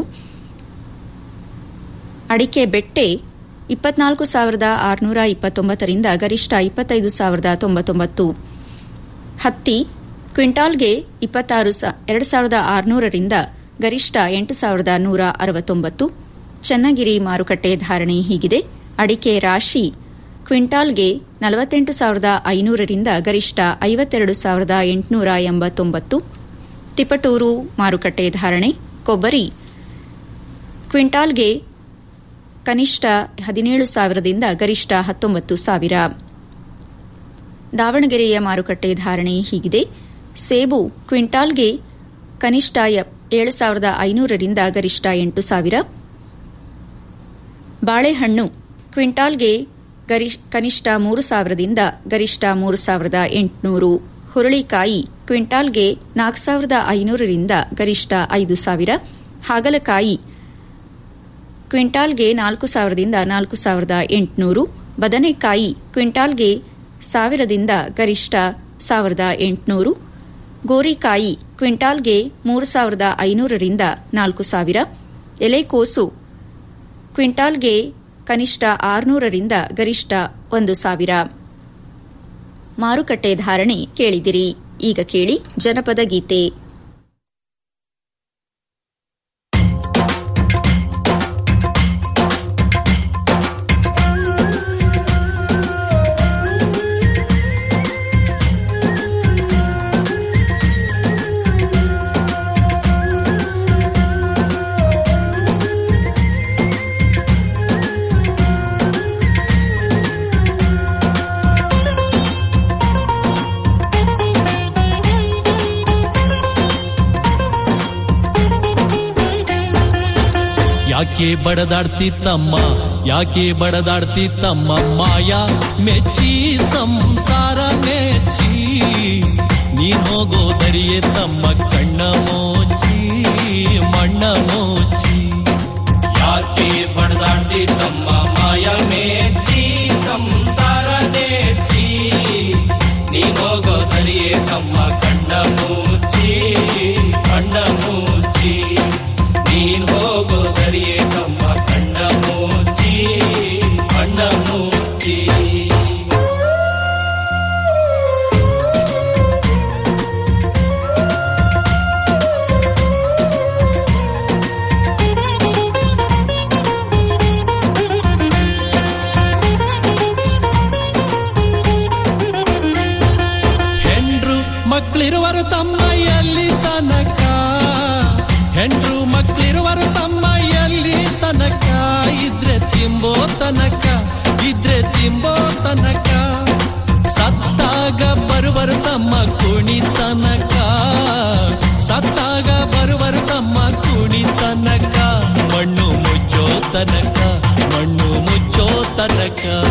ಅಡಿಕೆ ಬೆಟ್ಟೆ ಇಪ್ಪತ್ನಾಲ್ಕು ಸಾವಿರದ ಆರುನೂರ ಇಪ್ಪತ್ತೊಂಬತ್ತರಿಂದ ಗರಿಷ್ಠ ಇಪ್ಪತ್ತೈದು ಸಾವಿರದ ತೊಂಬತ್ತೊಂಬತ್ತು ಹತ್ತಿ ಕ್ವಿಂಟಾಲ್ಗೆ ಇಪ್ಪತ್ತಾರು ಎರಡು ಸಾವಿರದ ಆರುನೂರರಿಂದ ಗರಿಷ್ಠ ಎಂಟು ಸಾವಿರದ ನೂರ ಅರವತ್ತೊಂಬತ್ತು ಚನ್ನಗಿರಿ ಮಾರುಕಟ್ಟೆ ಧಾರಣೆ ಹೀಗಿದೆ ಅಡಿಕೆ ರಾಶಿ ಕ್ವಿಂಟಾಲ್ಗೆ ನಲವತ್ತೆಂಟು ಸಾವಿರದ ಐನೂರರಿಂದ ಗರಿಷ್ಠ ಐವತ್ತೆರಡು ಸಾವಿರದ ಎಂಟುನೂರ ಎಂಬತ್ತೊಂಬತ್ತು ತಿಪಟೂರು ಮಾರುಕಟ್ಟೆ ಧಾರಣೆ ಕೊಬ್ಬರಿ ಕ್ವಿಂಟಾಲ್ಗೆ ಕನಿಷ್ಠ ಹದಿನೇಳು ಸಾವಿರದಿಂದ ಗರಿಷ್ಠ ಹತ್ತೊಂಬತ್ತು ಸಾವಿರ ದಾವಣಗೆರೆಯ ಮಾರುಕಟ್ಟೆ ಧಾರಣೆ ಹೀಗಿದೆ ಸೇಬು ಕ್ವಿಂಟಾಲ್ಗೆ ಕನಿಷ್ಠ ಏಳು ಸಾವಿರದ ಐನೂರರಿಂದ ಗರಿಷ್ಠ ಎಂಟು ಸಾವಿರ ಬಾಳೆಹಣ್ಣು ಕ್ವಿಂಟಾಲ್ಗೆ ಕನಿಷ್ಠ ಮೂರು ಸಾವಿರದಿಂದ ಗರಿಷ್ಠ ಮೂರು ಸಾವಿರದ ಎಂಟುನೂರು ಹುರುಳಿಕಾಯಿ ಕ್ವಿಂಟಾಲ್ಗೆ ನಾಲ್ಕು ಸಾವಿರದ ಐನೂರರಿಂದ ಗರಿಷ್ಠ ಐದು ಸಾವಿರ ಹಾಗಲಕಾಯಿ ಕ್ವಿಂಟಾಲ್ಗೆ ನಾಲ್ಕು ಸಾವಿರದಿಂದ ನಾಲ್ಕು ಸಾವಿರದ ಎಂಟುನೂರು ಬದನೆಕಾಯಿ ಕ್ವಿಂಟಾಲ್ಗೆ ಸಾವಿರದಿಂದ ಗರಿಷ್ಠ ಸಾವಿರದ ಎಂಟುನೂರು ಗೋರಿಕಾಯಿ ಕ್ವಿಂಟಾಲ್ಗೆ ಮೂರು ಸಾವಿರದ ಐನೂರರಿಂದ ನಾಲ್ಕು ಸಾವಿರ ಎಲೆಕೋಸು ಕ್ವಿಂಟಾಲ್ಗೆ ಕನಿಷ್ಠ ಆರುನೂರರಿಂದ ಗರಿಷ್ಠ ಒಂದು ಸಾವಿರ ಮಾರುಕಟ್ಟೆ ಧಾರಣೆ ಕೇಳಿದಿರಿ ಈಗ ಕೇಳಿ ಜನಪದ ಗೀತೆ ಯಾಕೆ ಬಡದಾಡ್ತಿತ್ತಮ್ಮ ಯಾಕೆ ಬಡದಾಡ್ತಿತ್ತಮ್ಮ ಮಾಯ ಮೆಚ್ಚಿ ಸಂಸಾರ ಮೆಚ್ಚಿ ನೀನ್ ಹೋಗೋ ದರಿಯೇ ತಮ್ಮ ಕಣ್ಣ ಮೋಚಿ ಮಣ್ಣ ಮೋಚಿ ಯಾರ ಯಾಕೆ ಬಡದಾಡ್ತಿ ತಮ್ಮ ಮಾಯ ಮೇಚ್ಚಿ ಸಂಸಾರ ನೆಚ್ಚಿ ನೀ ಹೋಗೋ ದರಿಯೇ ತಮ್ಮ ಕಣ್ಣ ಮುಚ್ಚಿ ಕಣ್ಣ ಮುಚ್ಚಿ ನೀನ್ ಹೋಗೋ ದರಿಯೇ ತಮ್ಮ ಕಣ್ಣ ಮುಚ್ಚಿ ಕಣ್ಣ ಮುಚ್ಚಿ ಹೆಂಡ್ರು ಮಕ್ಕಳಿರುವರು ತಮ್ಮ ಎಲ್ಲಿ ತನಕ ಹೆಂಡ್ರು ಮಕ್ಕಳಿರುವರು ತಮ್ಮ ಎಲ್ಲಿ ತನಕ ಇದ್ರೆ ತಿಂಬೋ ತನಕ ಇದ್ರೆ ತಿಂಬೋ ತನಕ ಸತ್ತಾಗ ಬರುವರು ತಮ್ಮ ಕುಣಿ ತನಕ ಸತ್ತಾಗ ಬರುವರು ತಮ್ಮ ಕುಣಿ ತನಕ ಮಣ್ಣು ಮುಚ್ಚೋ ತನಕ ಮಣ್ಣು ಮುಚ್ಚೋ ತನಕ